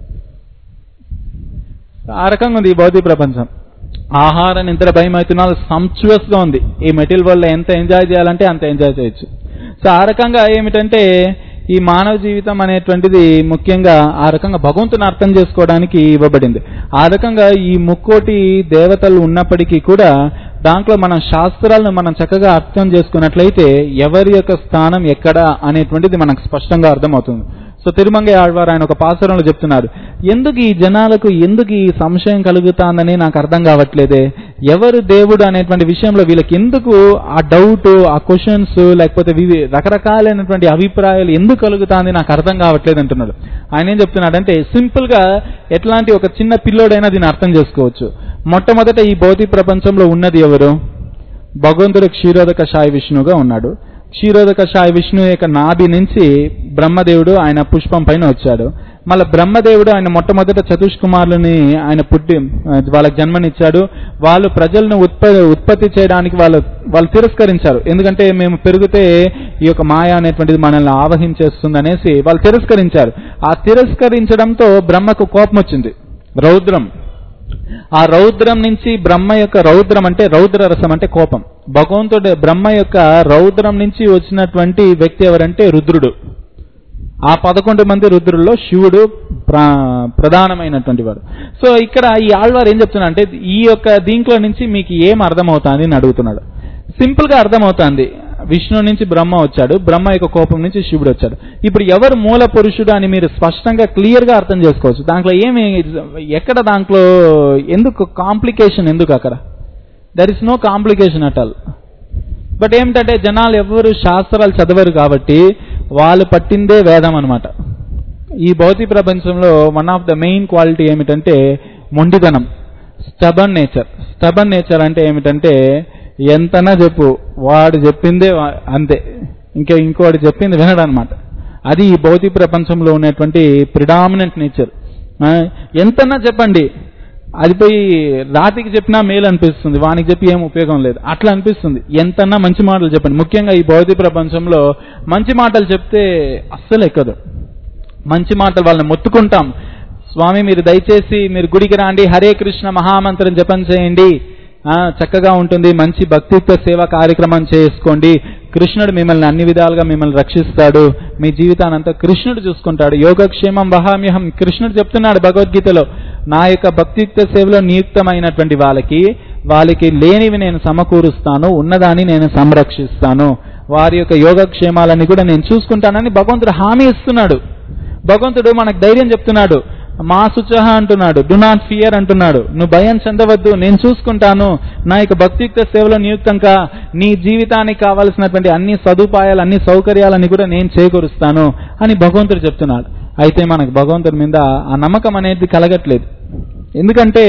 ఆ రకంగా ఉంది ఈ భౌతిక ప్రపంచం ఆహార నిద్ర భయం అవుతున్నారు సంచువస్ గా ఉంది ఈ మెటీరియల్ వల్ల ఎంత ఎంజాయ్ చేయాలంటే అంత ఎంజాయ్ చేయొచ్చు సో ఆ రకంగా ఏమిటంటే ఈ మానవ జీవితం అనేటువంటిది ముఖ్యంగా ఆ రకంగా భగవంతుని అర్థం చేసుకోవడానికి ఇవ్వబడింది ఆ రకంగా ఈ ముక్కోటి దేవతలు ఉన్నప్పటికీ కూడా దాంట్లో మనం శాస్త్రాలను మనం చక్కగా అర్థం చేసుకున్నట్లయితే ఎవరి యొక్క స్థానం ఎక్కడ అనేటువంటిది మనకు స్పష్టంగా అర్థమవుతుంది సో తిరుమంగ ఆళ్వారు ఆయన ఒక పాసురంలో చెప్తున్నారు ఎందుకు ఈ జనాలకు ఎందుకు ఈ సంశయం కలుగుతాందని నాకు అర్థం కావట్లేదే ఎవరు దేవుడు అనేటువంటి విషయంలో వీళ్ళకి ఎందుకు ఆ డౌట్ ఆ క్వశ్చన్స్ లేకపోతే వివి రకరకాలైనటువంటి అభిప్రాయాలు ఎందుకు కలుగుతాంది నాకు అర్థం కావట్లేదు అంటున్నాడు ఆయన ఏం చెప్తున్నాడంటే సింపుల్ గా ఎట్లాంటి ఒక చిన్న పిల్లోడైనా దీన్ని అర్థం చేసుకోవచ్చు మొట్టమొదట ఈ భౌతిక ప్రపంచంలో ఉన్నది ఎవరు భగవంతుడు క్షీరోదక సాయి విష్ణువుగా ఉన్నాడు క్షీరోదక సాయి విష్ణు యొక్క నాభి నుంచి బ్రహ్మదేవుడు ఆయన పుష్పం పైన వచ్చాడు మళ్ళీ బ్రహ్మదేవుడు ఆయన మొట్టమొదట చతుష్కుమారులని ఆయన పుట్టి వాళ్ళకి జన్మనిచ్చాడు వాళ్ళు ప్రజలను ఉత్ప ఉత్పత్తి చేయడానికి వాళ్ళు వాళ్ళు తిరస్కరించారు ఎందుకంటే మేము పెరిగితే ఈ యొక్క మాయ అనేటువంటిది మనల్ని ఆవహించేస్తుంది అనేసి వాళ్ళు తిరస్కరించారు ఆ తిరస్కరించడంతో బ్రహ్మకు కోపం వచ్చింది రౌద్రం ఆ రౌద్రం నుంచి బ్రహ్మ యొక్క రౌద్రం అంటే రౌద్ర రసం అంటే కోపం భగవంతుడు బ్రహ్మ యొక్క రౌద్రం నుంచి వచ్చినటువంటి వ్యక్తి ఎవరంటే రుద్రుడు ఆ పదకొండు మంది రుద్రుల్లో శివుడు ప్ర- ప్రధానమైనటువంటి వాడు సో ఇక్కడ ఈ ఆళ్వారు ఏం చెప్తున్నా అంటే ఈ యొక్క దీంట్లో నుంచి మీకు ఏం అర్థమవుతుంది అని అడుగుతున్నాడు సింపుల్ గా అర్థమవుతుంది విష్ణు నుంచి బ్రహ్మ వచ్చాడు బ్రహ్మ యొక్క కోపం నుంచి శివుడు వచ్చాడు ఇప్పుడు ఎవరు మూల పురుషుడు అని మీరు స్పష్టంగా క్లియర్ గా అర్థం చేసుకోవచ్చు దాంట్లో ఏమి ఎక్కడ దాంట్లో ఎందుకు కాంప్లికేషన్ ఎందుకు అక్కడ there is no complication at all but ఏమిటంటే జనాలు ఎవరు శాస్త్రాలు చదవరు కాబట్టి వాళ్ళు పట్టిందే వేదం అనమాట ఈ భౌతిక ప్రపంచంలో one of the main quality ఏమిటంటే మొండితనం స్టబన్ నేచర్ స్టబన్ నేచర్ అంటే ఏమిటంటే ఎంతనా చెప్పు వాడు చెప్పిందే వా- అంతే ఇంకా ఇంకోటి చెప్పింది వినడం అనమాట అది ఈ భౌతిక ప్రపంచంలో ఉన్నటువంటి ప్రిడామినెంట్ నేచర్ ఎంతన్నా చెప్పండి అది పోయి రాతికి చెప్పినా మేలు అనిపిస్తుంది వానికి చెప్పి ఏం ఉపయోగం లేదు అట్లా అనిపిస్తుంది ఎంతన్నా మంచి మాటలు చెప్పండి ముఖ్యంగా ఈ భౌతిక ప్రపంచంలో మంచి మాటలు చెప్తే అస్సలు ఎక్కదు మంచి మాటలు వాళ్ళని మొత్తుకుంటాం స్వామి మీరు దయచేసి మీరు గుడికి రాండి హరే కృష్ణ మహామంత్రం జపం చేయండి ఆ, చక్కగా ఉంటుంది మంచి భక్తిత్వ సేవ కార్యక్రమం చేసుకోండి కృష్ణుడు మిమ్మల్ని అన్ని విధాలుగా మిమ్మల్ని రక్షిస్తాడు మీ జీవితాన్ని అంతా కృష్ణుడు చూసుకుంటాడు యోగక్షేమం వహామ్యహం కృష్ణుడు చెప్తున్నాడు భగవద్గీతలో నా యొక్క భక్తిత్వ సేవలో నియుక్తమైనటువంటి వాళ్ళకి వాళ్ళకి లేనివి నేను సమకూరుస్తాను ఉన్నదాన్ని నేను సంరక్షిస్తాను వారి యొక్క యోగక్షేమాలని కూడా నేను చూసుకుంటానని భగవంతుడు హామీ ఇస్తున్నాడు భగవంతుడు మనకు ధైర్యం చెప్తున్నాడు మా సుచహ అంటున్నాడు డు నాట్ ఫియర్ అంటున్నాడు నువ్వు భయం చెందవద్దు నేను చూసుకుంటాను నా యొక్క భక్తియుక్త సేవలో నియుక్తంగా నీ జీవితానికి కావలసినటువంటి అన్ని సదుపాయాలు అన్ని సౌకర్యాలని కూడా నేను చేకూరుస్తాను అని భగవంతుడు చెప్తున్నాడు అయితే మనకు భగవంతుడి మీద ఆ నమ్మకం అనేది కలగట్లేదు ఎందుకంటే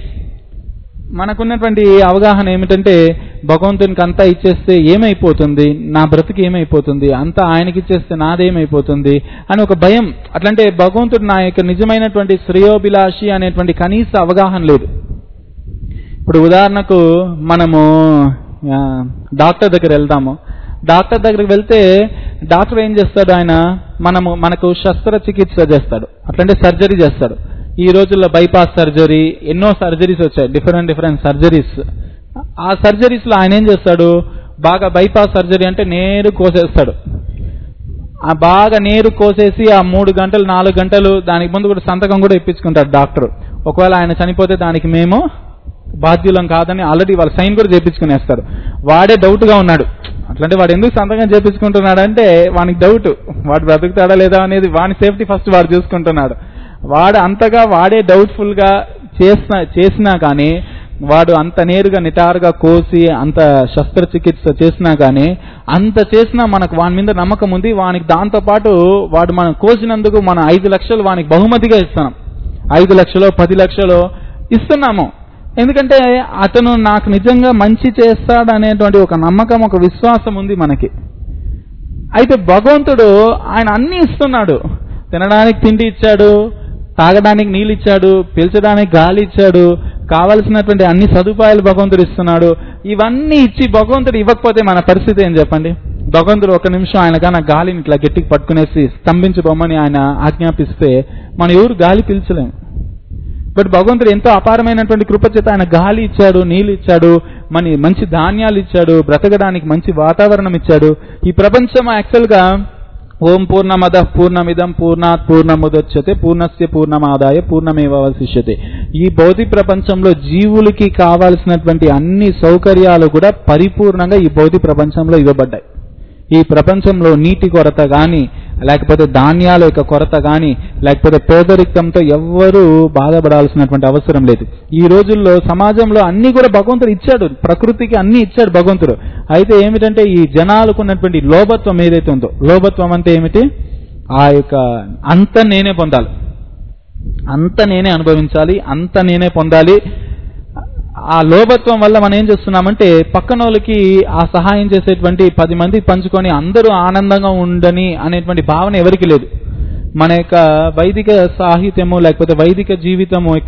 మనకున్నటువంటి అవగాహన ఏమిటంటే భగవంతునికి అంతా ఇచ్చేస్తే ఏమైపోతుంది నా బ్రతికి ఏమైపోతుంది అంతా ఆయనకి ఇచ్చేస్తే నాదేమైపోతుంది అని ఒక భయం అట్లంటే భగవంతుడు నా యొక్క నిజమైనటువంటి శ్రేయోభిలాషి అనేటువంటి కనీస అవగాహన లేదు ఇప్పుడు ఉదాహరణకు మనము ఆ, డాక్టర్ దగ్గర వెళ్తాము డాక్టర్ దగ్గరికి వెళ్తే డాక్టర్ ఏం చేస్తాడు ఆయన మనము మనకు శస్త్రచికిత్స చేస్తాడు అట్లంటే సర్జరీ చేస్తాడు ఈ రోజుల్లో బైపాస్ సర్జరీ ఎన్నో సర్జరీస్ వచ్చాయి డిఫరెంట్ డిఫరెంట్ సర్జరీస్ ఆ సర్జరీస్ లో ఆయన ఏం చేస్తాడు బాగా బైపాస్ సర్జరీ అంటే నేరు కోసేస్తాడు ఆ బాగా నేరు కోసేసి ఆ మూడు గంటలు నాలుగు గంటలు దానికి ముందు కూడా సంతకం కూడా ఇప్పించుకుంటాడు డాక్టర్ ఒకవేళ ఆయన చనిపోతే దానికి మేము బాధ్యులం కాదని ఆల్రెడీ వాళ్ళ సైన్ కూడా చేపించుకునేస్తాడు వాడే డౌట్ గా ఉన్నాడు అట్లంటే వాడు ఎందుకు సంతకం చేపించుకుంటున్నాడు అంటే వానికి డౌట్ వాడు బ్రతుకుతాడా లేదా అనేది వాని సేఫ్టీ ఫస్ట్ వాడు చూసుకుంటున్నాడు వాడు అంతగా వాడే డౌట్ఫుల్ గా చేసిన చేసినా కానీ వాడు అంత నేరుగా నిటారుగా కోసి అంత శస్త్రచికిత్స చేసినా కానీ అంత చేసినా మనకు వాని మీద నమ్మకం ఉంది వానికి దాంతో పాటు వాడు మనం కోసినందుకు మనం ఐదు లక్షలు వానికి బహుమతిగా ఇస్తున్నాం ఐదు లక్షలు పది లక్షలు ఇస్తున్నాము ఎందుకంటే అతను నాకు నిజంగా మంచి చేస్తాడు అనేటువంటి ఒక నమ్మకం ఒక విశ్వాసం ఉంది మనకి అయితే భగవంతుడు ఆయన అన్ని ఇస్తున్నాడు తినడానికి తిండి ఇచ్చాడు తాగడానికి నీళ్ళు ఇచ్చాడు పీల్చడానికి గాలి ఇచ్చాడు కావలసినటువంటి అన్ని సదుపాయాలు భగవంతుడు ఇస్తున్నాడు ఇవన్నీ ఇచ్చి భగవంతుడు ఇవ్వకపోతే మన పరిస్థితి ఏం చెప్పండి భగవంతుడు ఒక నిమిషం ఆయన కానీ గాలిని ఇట్లా గట్టికి పట్టుకునేసి స్తంభించబోమని ఆయన ఆజ్ఞాపిస్తే మన ఎవరు గాలి పీల్చలేము బట్ భగవంతుడు ఎంతో అపారమైనటువంటి కృపచేత ఆయన గాలి ఇచ్చాడు నీళ్ళు ఇచ్చాడు మన మంచి ధాన్యాలు ఇచ్చాడు బ్రతకడానికి మంచి వాతావరణం ఇచ్చాడు ఈ ప్రపంచం యాక్చువల్ గా ఓం పూర్ణమద పూర్ణమిదం పూర్ణాత్ పూర్ణముదొచ్చతే పూర్ణస్య పూర్ణమాదాయ పూర్ణమేవశిష్యతే ఈ భౌతిక ప్రపంచంలో జీవులకి కావాల్సినటువంటి అన్ని సౌకర్యాలు కూడా పరిపూర్ణంగా ఈ భౌతిక ప్రపంచంలో ఇవ్వబడ్డాయి ఈ ప్రపంచంలో నీటి కొరత గాని లేకపోతే ధాన్యాల యొక్క కొరత గాని లేకపోతే పేదరికంతో ఎవ్వరూ బాధపడాల్సినటువంటి అవసరం లేదు ఈ రోజుల్లో సమాజంలో అన్ని కూడా భగవంతుడు ఇచ్చాడు ప్రకృతికి అన్ని ఇచ్చాడు భగవంతుడు అయితే ఏమిటంటే ఈ జనాలకు ఉన్నటువంటి లోభత్వం ఏదైతే ఉందో లోభత్వం అంటే ఏమిటి ఆ యొక్క అంత నేనే పొందాలి అంత నేనే అనుభవించాలి అంత నేనే పొందాలి ఆ లోభత్వం వల్ల మనం ఏం చేస్తున్నామంటే పక్కన వాళ్ళకి ఆ సహాయం చేసేటువంటి పది మంది పంచుకొని అందరూ ఆనందంగా ఉండని అనేటువంటి భావన ఎవరికి లేదు మన యొక్క వైదిక సాహిత్యము లేకపోతే వైదిక జీవితము యొక్క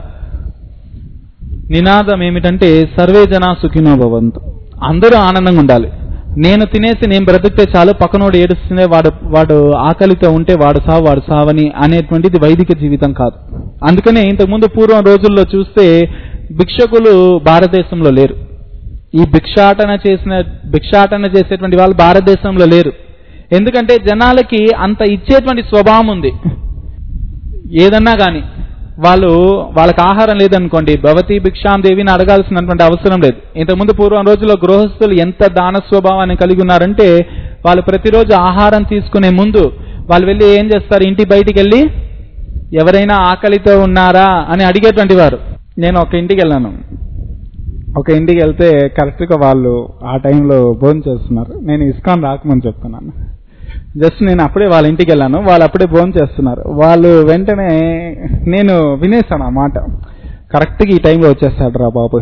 నినాదం ఏమిటంటే సర్వే జనా సుఖినో భవంతు అందరూ ఆనందంగా ఉండాలి నేను తినేసి నేను బ్రతికితే చాలు పక్కనోడు ఏడుస్తుందే వాడు వాడు ఆకలితో ఉంటే వాడు సావు వాడు సావని అనేటువంటిది వైదిక జీవితం కాదు అందుకనే ఇంతకుముందు పూర్వం రోజుల్లో చూస్తే భిక్షకులు భారతదేశంలో లేరు ఈ భిక్షాటన చేసిన భిక్షాటన చేసేటువంటి వాళ్ళు భారతదేశంలో లేరు ఎందుకంటే జనాలకి అంత ఇచ్చేటువంటి స్వభావం ఉంది ఏదన్నా కానీ వాళ్ళు వాళ్ళకి ఆహారం లేదనుకోండి భవతి భిక్షాం దేవిని అడగాల్సినటువంటి అవసరం లేదు ఇంతకుముందు పూర్వం రోజుల్లో గృహస్థులు ఎంత దాన స్వభావాన్ని కలిగి ఉన్నారంటే వాళ్ళు ప్రతిరోజు ఆహారం తీసుకునే ముందు వాళ్ళు వెళ్ళి ఏం చేస్తారు ఇంటి బయటికి వెళ్ళి ఎవరైనా ఆకలితో ఉన్నారా అని అడిగేటువంటి వారు నేను ఒక ఇంటికి వెళ్ళాను ఒక ఇంటికి వెళ్తే కరెక్ట్గా వాళ్ళు ఆ టైంలో భోజనం చేస్తున్నారు నేను ఇస్కాన్ రాకమని చెప్తున్నాను జస్ట్ నేను అప్పుడే వాళ్ళ ఇంటికి వెళ్ళాను వాళ్ళు అప్పుడే భోజనం చేస్తున్నారు వాళ్ళు వెంటనే నేను వినేసాను ఆ మాట కరెక్ట్గా ఈ టైంలో వచ్చేస్తాడు రా బాబు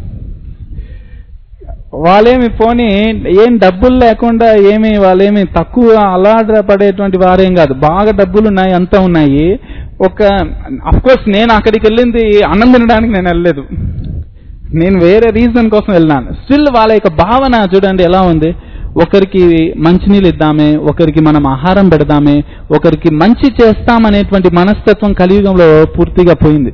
వాళ్ళేమి పోనీ ఏం డబ్బులు లేకుండా ఏమి వాళ్ళేమి తక్కువ అలా పడేటువంటి వారేం కాదు బాగా డబ్బులు ఉన్నాయి అంతా ఉన్నాయి ఒక కోర్స్ నేను అక్కడికి వెళ్ళింది అన్నం తినడానికి నేను వెళ్ళలేదు నేను వేరే రీజన్ కోసం వెళ్ళినాను స్టిల్ వాళ్ళ యొక్క భావన చూడండి ఎలా ఉంది ఒకరికి మంచినీళ్ళు ఇద్దామే ఒకరికి మనం ఆహారం పెడదామే ఒకరికి మంచి చేస్తామనేటువంటి మనస్తత్వం కలియుగంలో పూర్తిగా పోయింది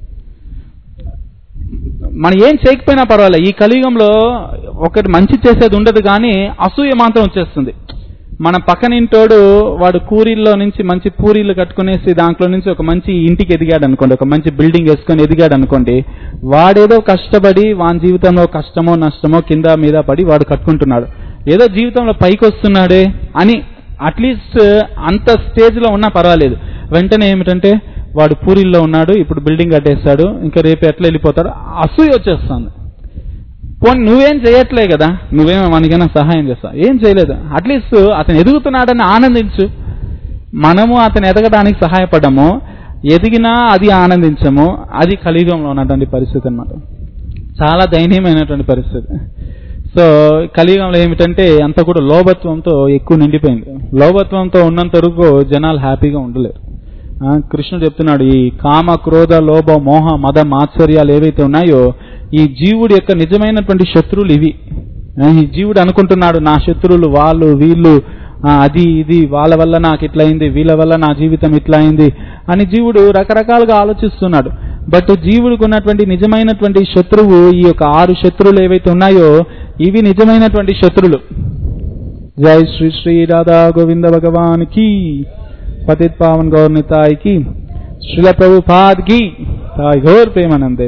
మనం ఏం చేయకపోయినా పర్వాలేదు ఈ కలియుగంలో ఒకటి మంచి చేసేది ఉండదు కానీ అసూయ మాత్రం వచ్చేస్తుంది మన పక్కనింటోడు వాడు కూరీల్లో నుంచి మంచి పూరీలు కట్టుకునేసి దాంట్లో నుంచి ఒక మంచి ఇంటికి ఎదిగాడు అనుకోండి ఒక మంచి బిల్డింగ్ వేసుకొని ఎదిగాడు అనుకోండి వాడేదో కష్టపడి వాని జీవితంలో కష్టమో నష్టమో కింద మీద పడి వాడు కట్టుకుంటున్నాడు ఏదో జీవితంలో పైకి వస్తున్నాడే అని అట్లీస్ట్ అంత స్టేజ్ లో ఉన్నా పర్వాలేదు వెంటనే ఏమిటంటే వాడు పూరిల్లో ఉన్నాడు ఇప్పుడు బిల్డింగ్ కట్టేస్తాడు ఇంకా రేపు ఎట్లా వెళ్ళిపోతాడు అసూయ వచ్చేస్తుంది పోనీ నువ్వేం చేయట్లే కదా నువ్వేం మనకైనా సహాయం చేస్తావు ఏం చేయలేదు అట్లీస్ట్ అతను ఎదుగుతున్నాడని ఆనందించు మనము అతను ఎదగడానికి సహాయపడము ఎదిగినా అది ఆనందించము అది కలియుగంలో ఉన్నటువంటి పరిస్థితి అన్నమాట చాలా దయనీయమైనటువంటి పరిస్థితి సో కలియుగంలో ఏమిటంటే అంత కూడా లోభత్వంతో ఎక్కువ నిండిపోయింది లోభత్వంతో ఉన్నంత వరకు జనాలు హ్యాపీగా ఉండలేరు ఆ, కృష్ణుడు చెప్తున్నాడు ఈ కామ క్రోధ లోభ మోహ మద మాత్సర్యాలు ఏవైతే ఉన్నాయో ఈ జీవుడి యొక్క నిజమైనటువంటి శత్రువులు ఇవి ఆ, ఈ జీవుడు అనుకుంటున్నాడు నా శత్రువులు వాళ్ళు వీళ్ళు ఆ, అది ఇది వాళ్ళ వల్ల నాకు ఇట్లా అయింది వీళ్ళ వల్ల నా జీవితం ఇట్లా అయింది అని జీవుడు రకరకాలుగా ఆలోచిస్తున్నాడు బట్ జీవుడికి ఉన్నటువంటి నిజమైనటువంటి శత్రువు ఈ యొక్క ఆరు శత్రువులు ఏవైతే ఉన్నాయో ఇవి నిజమైనటువంటి శత్రువులు జై శ్రీ శ్రీ రాధా గోవింద భగవాన్ కి పతిత్ పావన్ గౌర్ నితాయ్ కి శ్రీల ప్రభుపాద్ కి తాయ్ ఘోర్ ప్రేమానందే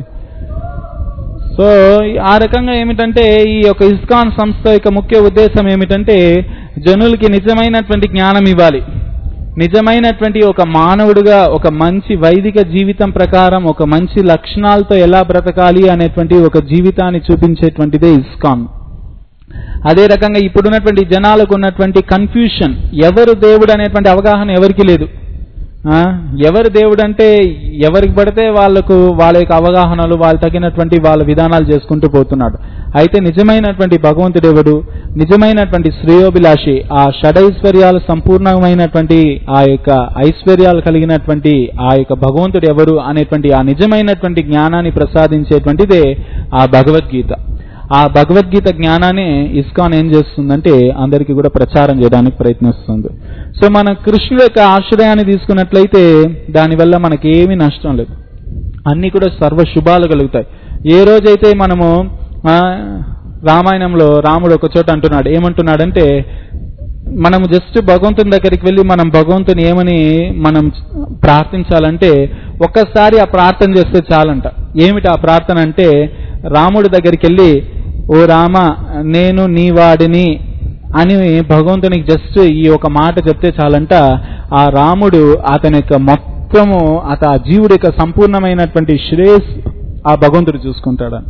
సో ఆ రకంగా ఏమిటంటే ఈ యొక్క ఇస్కాన్ సంస్థ యొక్క ముఖ్య ఉద్దేశం ఏమిటంటే జనులకి నిజమైనటువంటి జ్ఞానం ఇవ్వాలి నిజమైనటువంటి ఒక మానవుడిగా ఒక మంచి వైదిక జీవితం ప్రకారం ఒక మంచి లక్షణాలతో ఎలా బ్రతకాలి అనేటువంటి ఒక జీవితాన్ని చూపించేటువంటిదే ఇస్కాన్ అదే రకంగా ఇప్పుడున్నటువంటి జనాలకు ఉన్నటువంటి కన్ఫ్యూషన్ ఎవరు దేవుడు అనేటువంటి అవగాహన ఎవరికి లేదు ఆ, ఎవరు దేవుడు అంటే ఎవరికి పడితే వాళ్ళకు వాళ్ళ యొక్క అవగాహనలు వాళ్ళు తగినటువంటి వాళ్ళ విధానాలు చేసుకుంటూ పోతున్నాడు అయితే నిజమైనటువంటి భగవంతుడు ఎవడు నిజమైనటువంటి శ్రేయోభిలాషి ఆ షడైశ్వర్యాలు సంపూర్ణమైనటువంటి ఆ యొక్క ఐశ్వర్యాలు కలిగినటువంటి ఆ యొక్క భగవంతుడు ఎవరు అనేటువంటి ఆ నిజమైనటువంటి జ్ఞానాన్ని ప్రసాదించేటువంటిదే ఆ భగవద్గీత ఆ భగవద్గీత జ్ఞానాన్ని ఇస్కాన్ ఏం చేస్తుందంటే అందరికీ కూడా ప్రచారం చేయడానికి ప్రయత్నిస్తుంది సో మన కృష్ణుడు యొక్క ఆశ్రయాన్ని తీసుకున్నట్లయితే దానివల్ల మనకి ఏమీ నష్టం లేదు అన్ని కూడా సర్వ శుభాలు కలుగుతాయి ఏ రోజైతే మనము ఆ, రామాయణంలో రాముడు ఒక చోట అంటున్నాడు ఏమంటున్నాడంటే మనము జస్ట్ భగవంతుని దగ్గరికి వెళ్ళి మనం భగవంతుని ఏమని మనం ప్రార్థించాలంటే ఒక్కసారి ఆ ప్రార్థన చేస్తే చాలంట ఏమిటి ఆ ప్రార్థన అంటే రాముడి దగ్గరికి వెళ్ళి ఓ రామ నేను నీ వాడిని అని భగవంతునికి జస్ట్ ఈ ఒక మాట చెప్తే చాలంట ఆ రాముడు అతని యొక్క మొత్తము అత ఆ జీవుడి యొక్క సంపూర్ణమైనటువంటి శ్రేయస్ ఆ భగవంతుడు చూసుకుంటాడని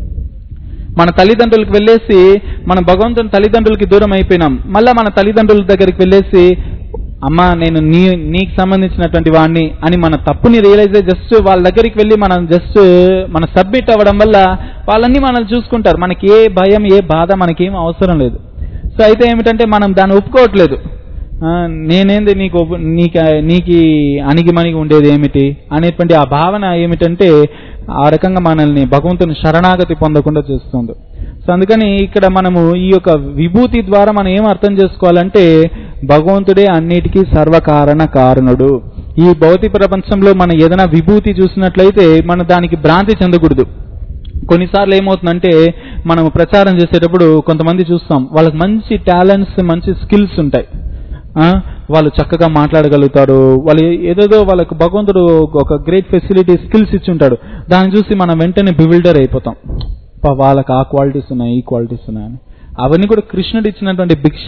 మన తల్లిదండ్రులకు వెళ్ళేసి మన భగవంతుని తల్లిదండ్రులకి దూరం అయిపోయినాం మళ్ళా మన తల్లిదండ్రుల దగ్గరికి వెళ్ళేసి అమ్మా నేను నీ నీకు సంబంధించినటువంటి వాడిని అని మన తప్పుని రియలైజ్ జస్ట్ వాళ్ళ దగ్గరికి వెళ్ళి మనం జస్ట్ మన సబ్మిట్ అవ్వడం వల్ల వాళ్ళన్నీ మనల్ని చూసుకుంటారు మనకి ఏ భయం ఏ బాధ మనకేం అవసరం లేదు సో అయితే ఏమిటంటే మనం దాన్ని ఒప్పుకోవట్లేదు ఆ, నేనేంది నీకు ఒప్పు- నీకు నీకు అణిగి మణిగి ఉండేది ఏమిటి అనేటువంటి ఆ భావన ఏమిటంటే ఆ రకంగా మనల్ని భగవంతుని శరణాగతి పొందకుండా చేస్తుంది సో అందుకని ఇక్కడ మనము ఈ యొక్క విభూతి ద్వారా మనం ఏం అర్థం చేసుకోవాలంటే భగవంతుడే అన్నిటికీ సర్వకారణ కారణుడు ఈ భౌతిక ప్రపంచంలో మనం ఏదైనా విభూతి చూసినట్లయితే మనం దానికి భ్రాంతి చెందకూడదు కొన్నిసార్లు ఏమవుతుందంటే మనం ప్రచారం చేసేటప్పుడు కొంతమంది చూస్తాం వాళ్ళకి మంచి టాలెంట్స్ మంచి స్కిల్స్ ఉంటాయి ఆ, వాళ్ళు చక్కగా మాట్లాడగలుగుతారు వాళ్ళు ఏదేదో వాళ్ళకు భగవంతుడు ఒక గ్రేట్ ఫెసిలిటీ స్కిల్స్ ఇచ్చి ఉంటాడు దాన్ని చూసి మనం వెంటనే బివిల్డర్ అయిపోతాం పా, వాళ్ళకి ఆ క్వాలిటీస్ ఉన్నాయి ఈ క్వాలిటీస్ ఉన్నాయని అవన్నీ కూడా కృష్ణుడు ఇచ్చినటువంటి భిక్ష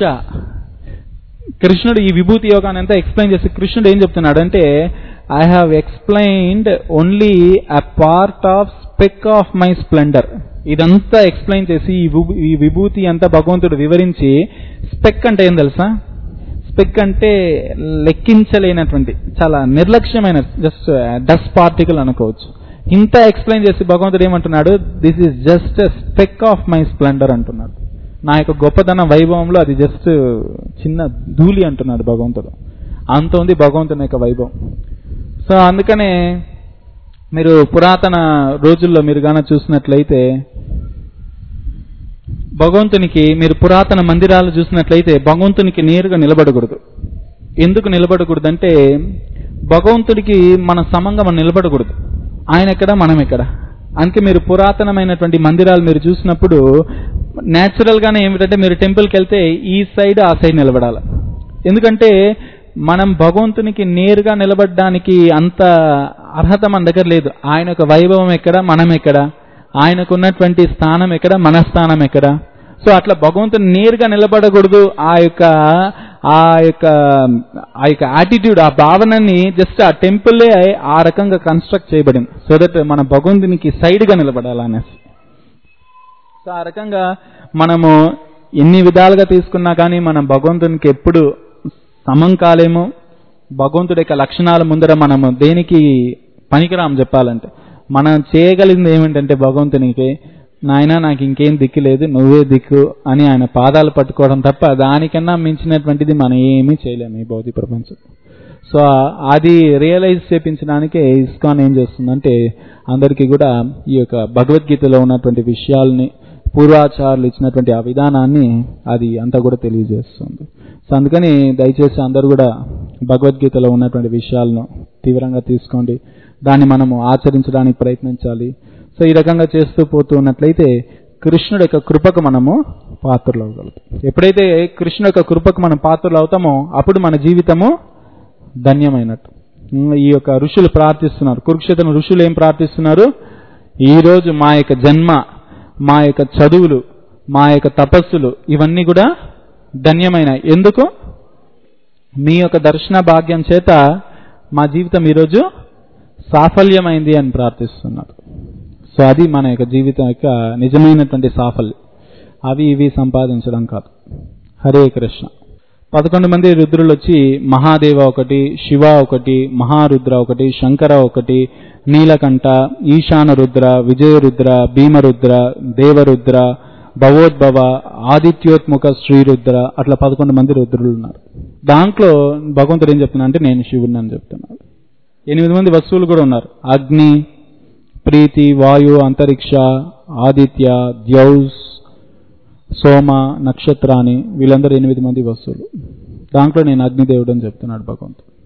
కృష్ణుడు ఈ విభూతి యోగాన్ని అంతా ఎక్స్ప్లెయిన్ చేసి కృష్ణుడు ఏం చెప్తున్నాడు అంటే I have explained only a part of speck of my splendour ఇదంతా ఎక్స్ప్లెయిన్ చేసి ఈ విభూ- ఈ విభూతి అంతా భగవంతుడు వివరించి స్పెక్ అంటే ఏం తెలుసా స్పెక్ అంటే లెక్కించలేనటువంటి చాలా నిర్లక్ష్యమైన జస్ట్ డస్ట్ పార్టికల్ అనుకోవచ్చు ఇంత ఎక్స్ప్లెయిన్ చేసి భగవంతుడు ఏమంటున్నాడు this is just speck of my splendour అంటున్నాడు నా యొక్క గొప్పతన వైభవంలో అది జస్ట్ చిన్న ధూళి అంటున్నాడు భగవంతుడు అంత ఉంది భగవంతుని యొక్క వైభవం సో అందుకనే మీరు పురాతన రోజుల్లో మీరు గాన చూసినట్లయితే భగవంతునికి మీరు పురాతన మందిరాలు చూసినట్లయితే భగవంతునికి నేరుగా నిలబడకూడదు ఎందుకు నిలబడకూడదు అంటే భగవంతుడికి మన సమంగా మనం నిలబడకూడదు ఆయన ఎక్కడ మనం ఎక్కడ అందుకే మీరు పురాతనమైనటువంటి మందిరాలు మీరు చూసినప్పుడు న్యాచురల్ గానే ఏమిటంటే మీరు టెంపుల్కి వెళ్తే ఈ సైడ్ ఆ సైడ్ నిలబడాలి ఎందుకంటే మనం భగవంతునికి నేరుగా నిలబడడానికి అంత అర్హత మన దగ్గర లేదు ఆయన యొక్క వైభవం ఎక్కడ మనం ఎక్కడ ఆయనకు ఉన్నటువంటి స్థానం ఎక్కడ మన స్థానం ఎక్కడ సో అట్లా భగవంతుని నేరుగా నిలబడకూడదు ఆ యొక్క ఆ యొక్క ఆ యొక్క యాటిట్యూడ్ ఆ భావనని జస్ట్ ఆ టెంపుల్లే ఆ రకంగా కన్స్ట్రక్ట్ చేయబడింది సో దట్ మన భగవంతునికి సైడ్ గా నిలబడాలనేసి సో ఆ రకంగా మనము ఎన్ని విధాలుగా తీసుకున్నా కానీ మనం భగవంతునికి ఎప్పుడు సమం కాలేము భగవంతుడి యొక్క లక్షణాల ముందర మనము దేనికి పనికిరాం చెప్పాలంటే మనం చేయగలిగింది ఏమిటంటే భగవంతునికి నాయన నాకు ఇంకేం దిక్కు లేదు నువ్వే దిక్కు అని ఆయన పాదాలు పట్టుకోవడం తప్ప దానికన్నా మించినటువంటిది మనం ఏమీ చేయలేము ఈ భౌతిక ప్రపంచం సో అది రియలైజ్ చేపించడానికే ఇస్కాన్ ఏం చేస్తుందంటే అందరికీ కూడా ఈ యొక్క భగవద్గీతలో ఉన్నటువంటి విషయాల్ని పూర్వాచారులు ఇచ్చినటువంటి ఆ విధానాన్ని అది అంతా కూడా తెలియజేస్తుంది సో అందుకని దయచేసి అందరూ కూడా భగవద్గీతలో ఉన్నటువంటి విషయాలను తీవ్రంగా తీసుకోండి దాన్ని మనము ఆచరించడానికి ప్రయత్నించాలి సో ఈ రకంగా చేస్తూ పోతూ ఉన్నట్లయితే కృష్ణుడి యొక్క కృపకు మనము పాత్రలు అవ్వగలుగుతాం ఎప్పుడైతే కృష్ణుడి యొక్క కృపకు మనం పాత్రలు అవుతామో అప్పుడు మన జీవితము ధన్యమైనట్టు ఉమ్, ఈ యొక్క ఋషులు ప్రార్థిస్తున్నారు కురుక్షేత్రం ఋషులు ఏం ప్రార్థిస్తున్నారు ఈ రోజు మా యొక్క జన్మ మా యొక్క చదువులు మా యొక్క తపస్సులు ఇవన్నీ కూడా ధన్యమైన ఎందుకు మీ యొక్క దర్శన భాగ్యం చేత మా జీవితం ఈరోజు సాఫల్యమైంది అని ప్రార్థిస్తున్నారు సో అది మన యొక్క జీవితం యొక్క నిజమైనటువంటి సాఫల్యం అవి ఇవి సంపాదించడం కాదు హరే కృష్ణ పదకొండు మంది రుద్రులు వచ్చి మహాదేవ ఒకటి శివ ఒకటి మహారుద్ర ఒకటి శంకర ఒకటి నీలకంఠ ఈశాన రుద్ర విజయరుద్ర భీమరుద్ర దేవరుద్ర భవోద్భవ ఆదిత్యోత్ముఖ శ్రీరుద్ర అట్లా పదకొండు మంది రుద్రులు ఉన్నారు దాంట్లో భగవంతుడు ఏం చెప్తున్నా అంటే నేను శివుడిని అని చెప్తున్నాడు ఎనిమిది మంది వస్తువులు కూడా ఉన్నారు అగ్ని ప్రీతి వాయు అంతరిక్ష ఆదిత్య ద్యౌస్ సోమ నక్షత్రాన్ని వీళ్ళందరూ ఎనిమిది మంది వస్తువులు దాంట్లో నేను అగ్నిదేవుడు అని చెప్తున్నాడు భగవంతుడు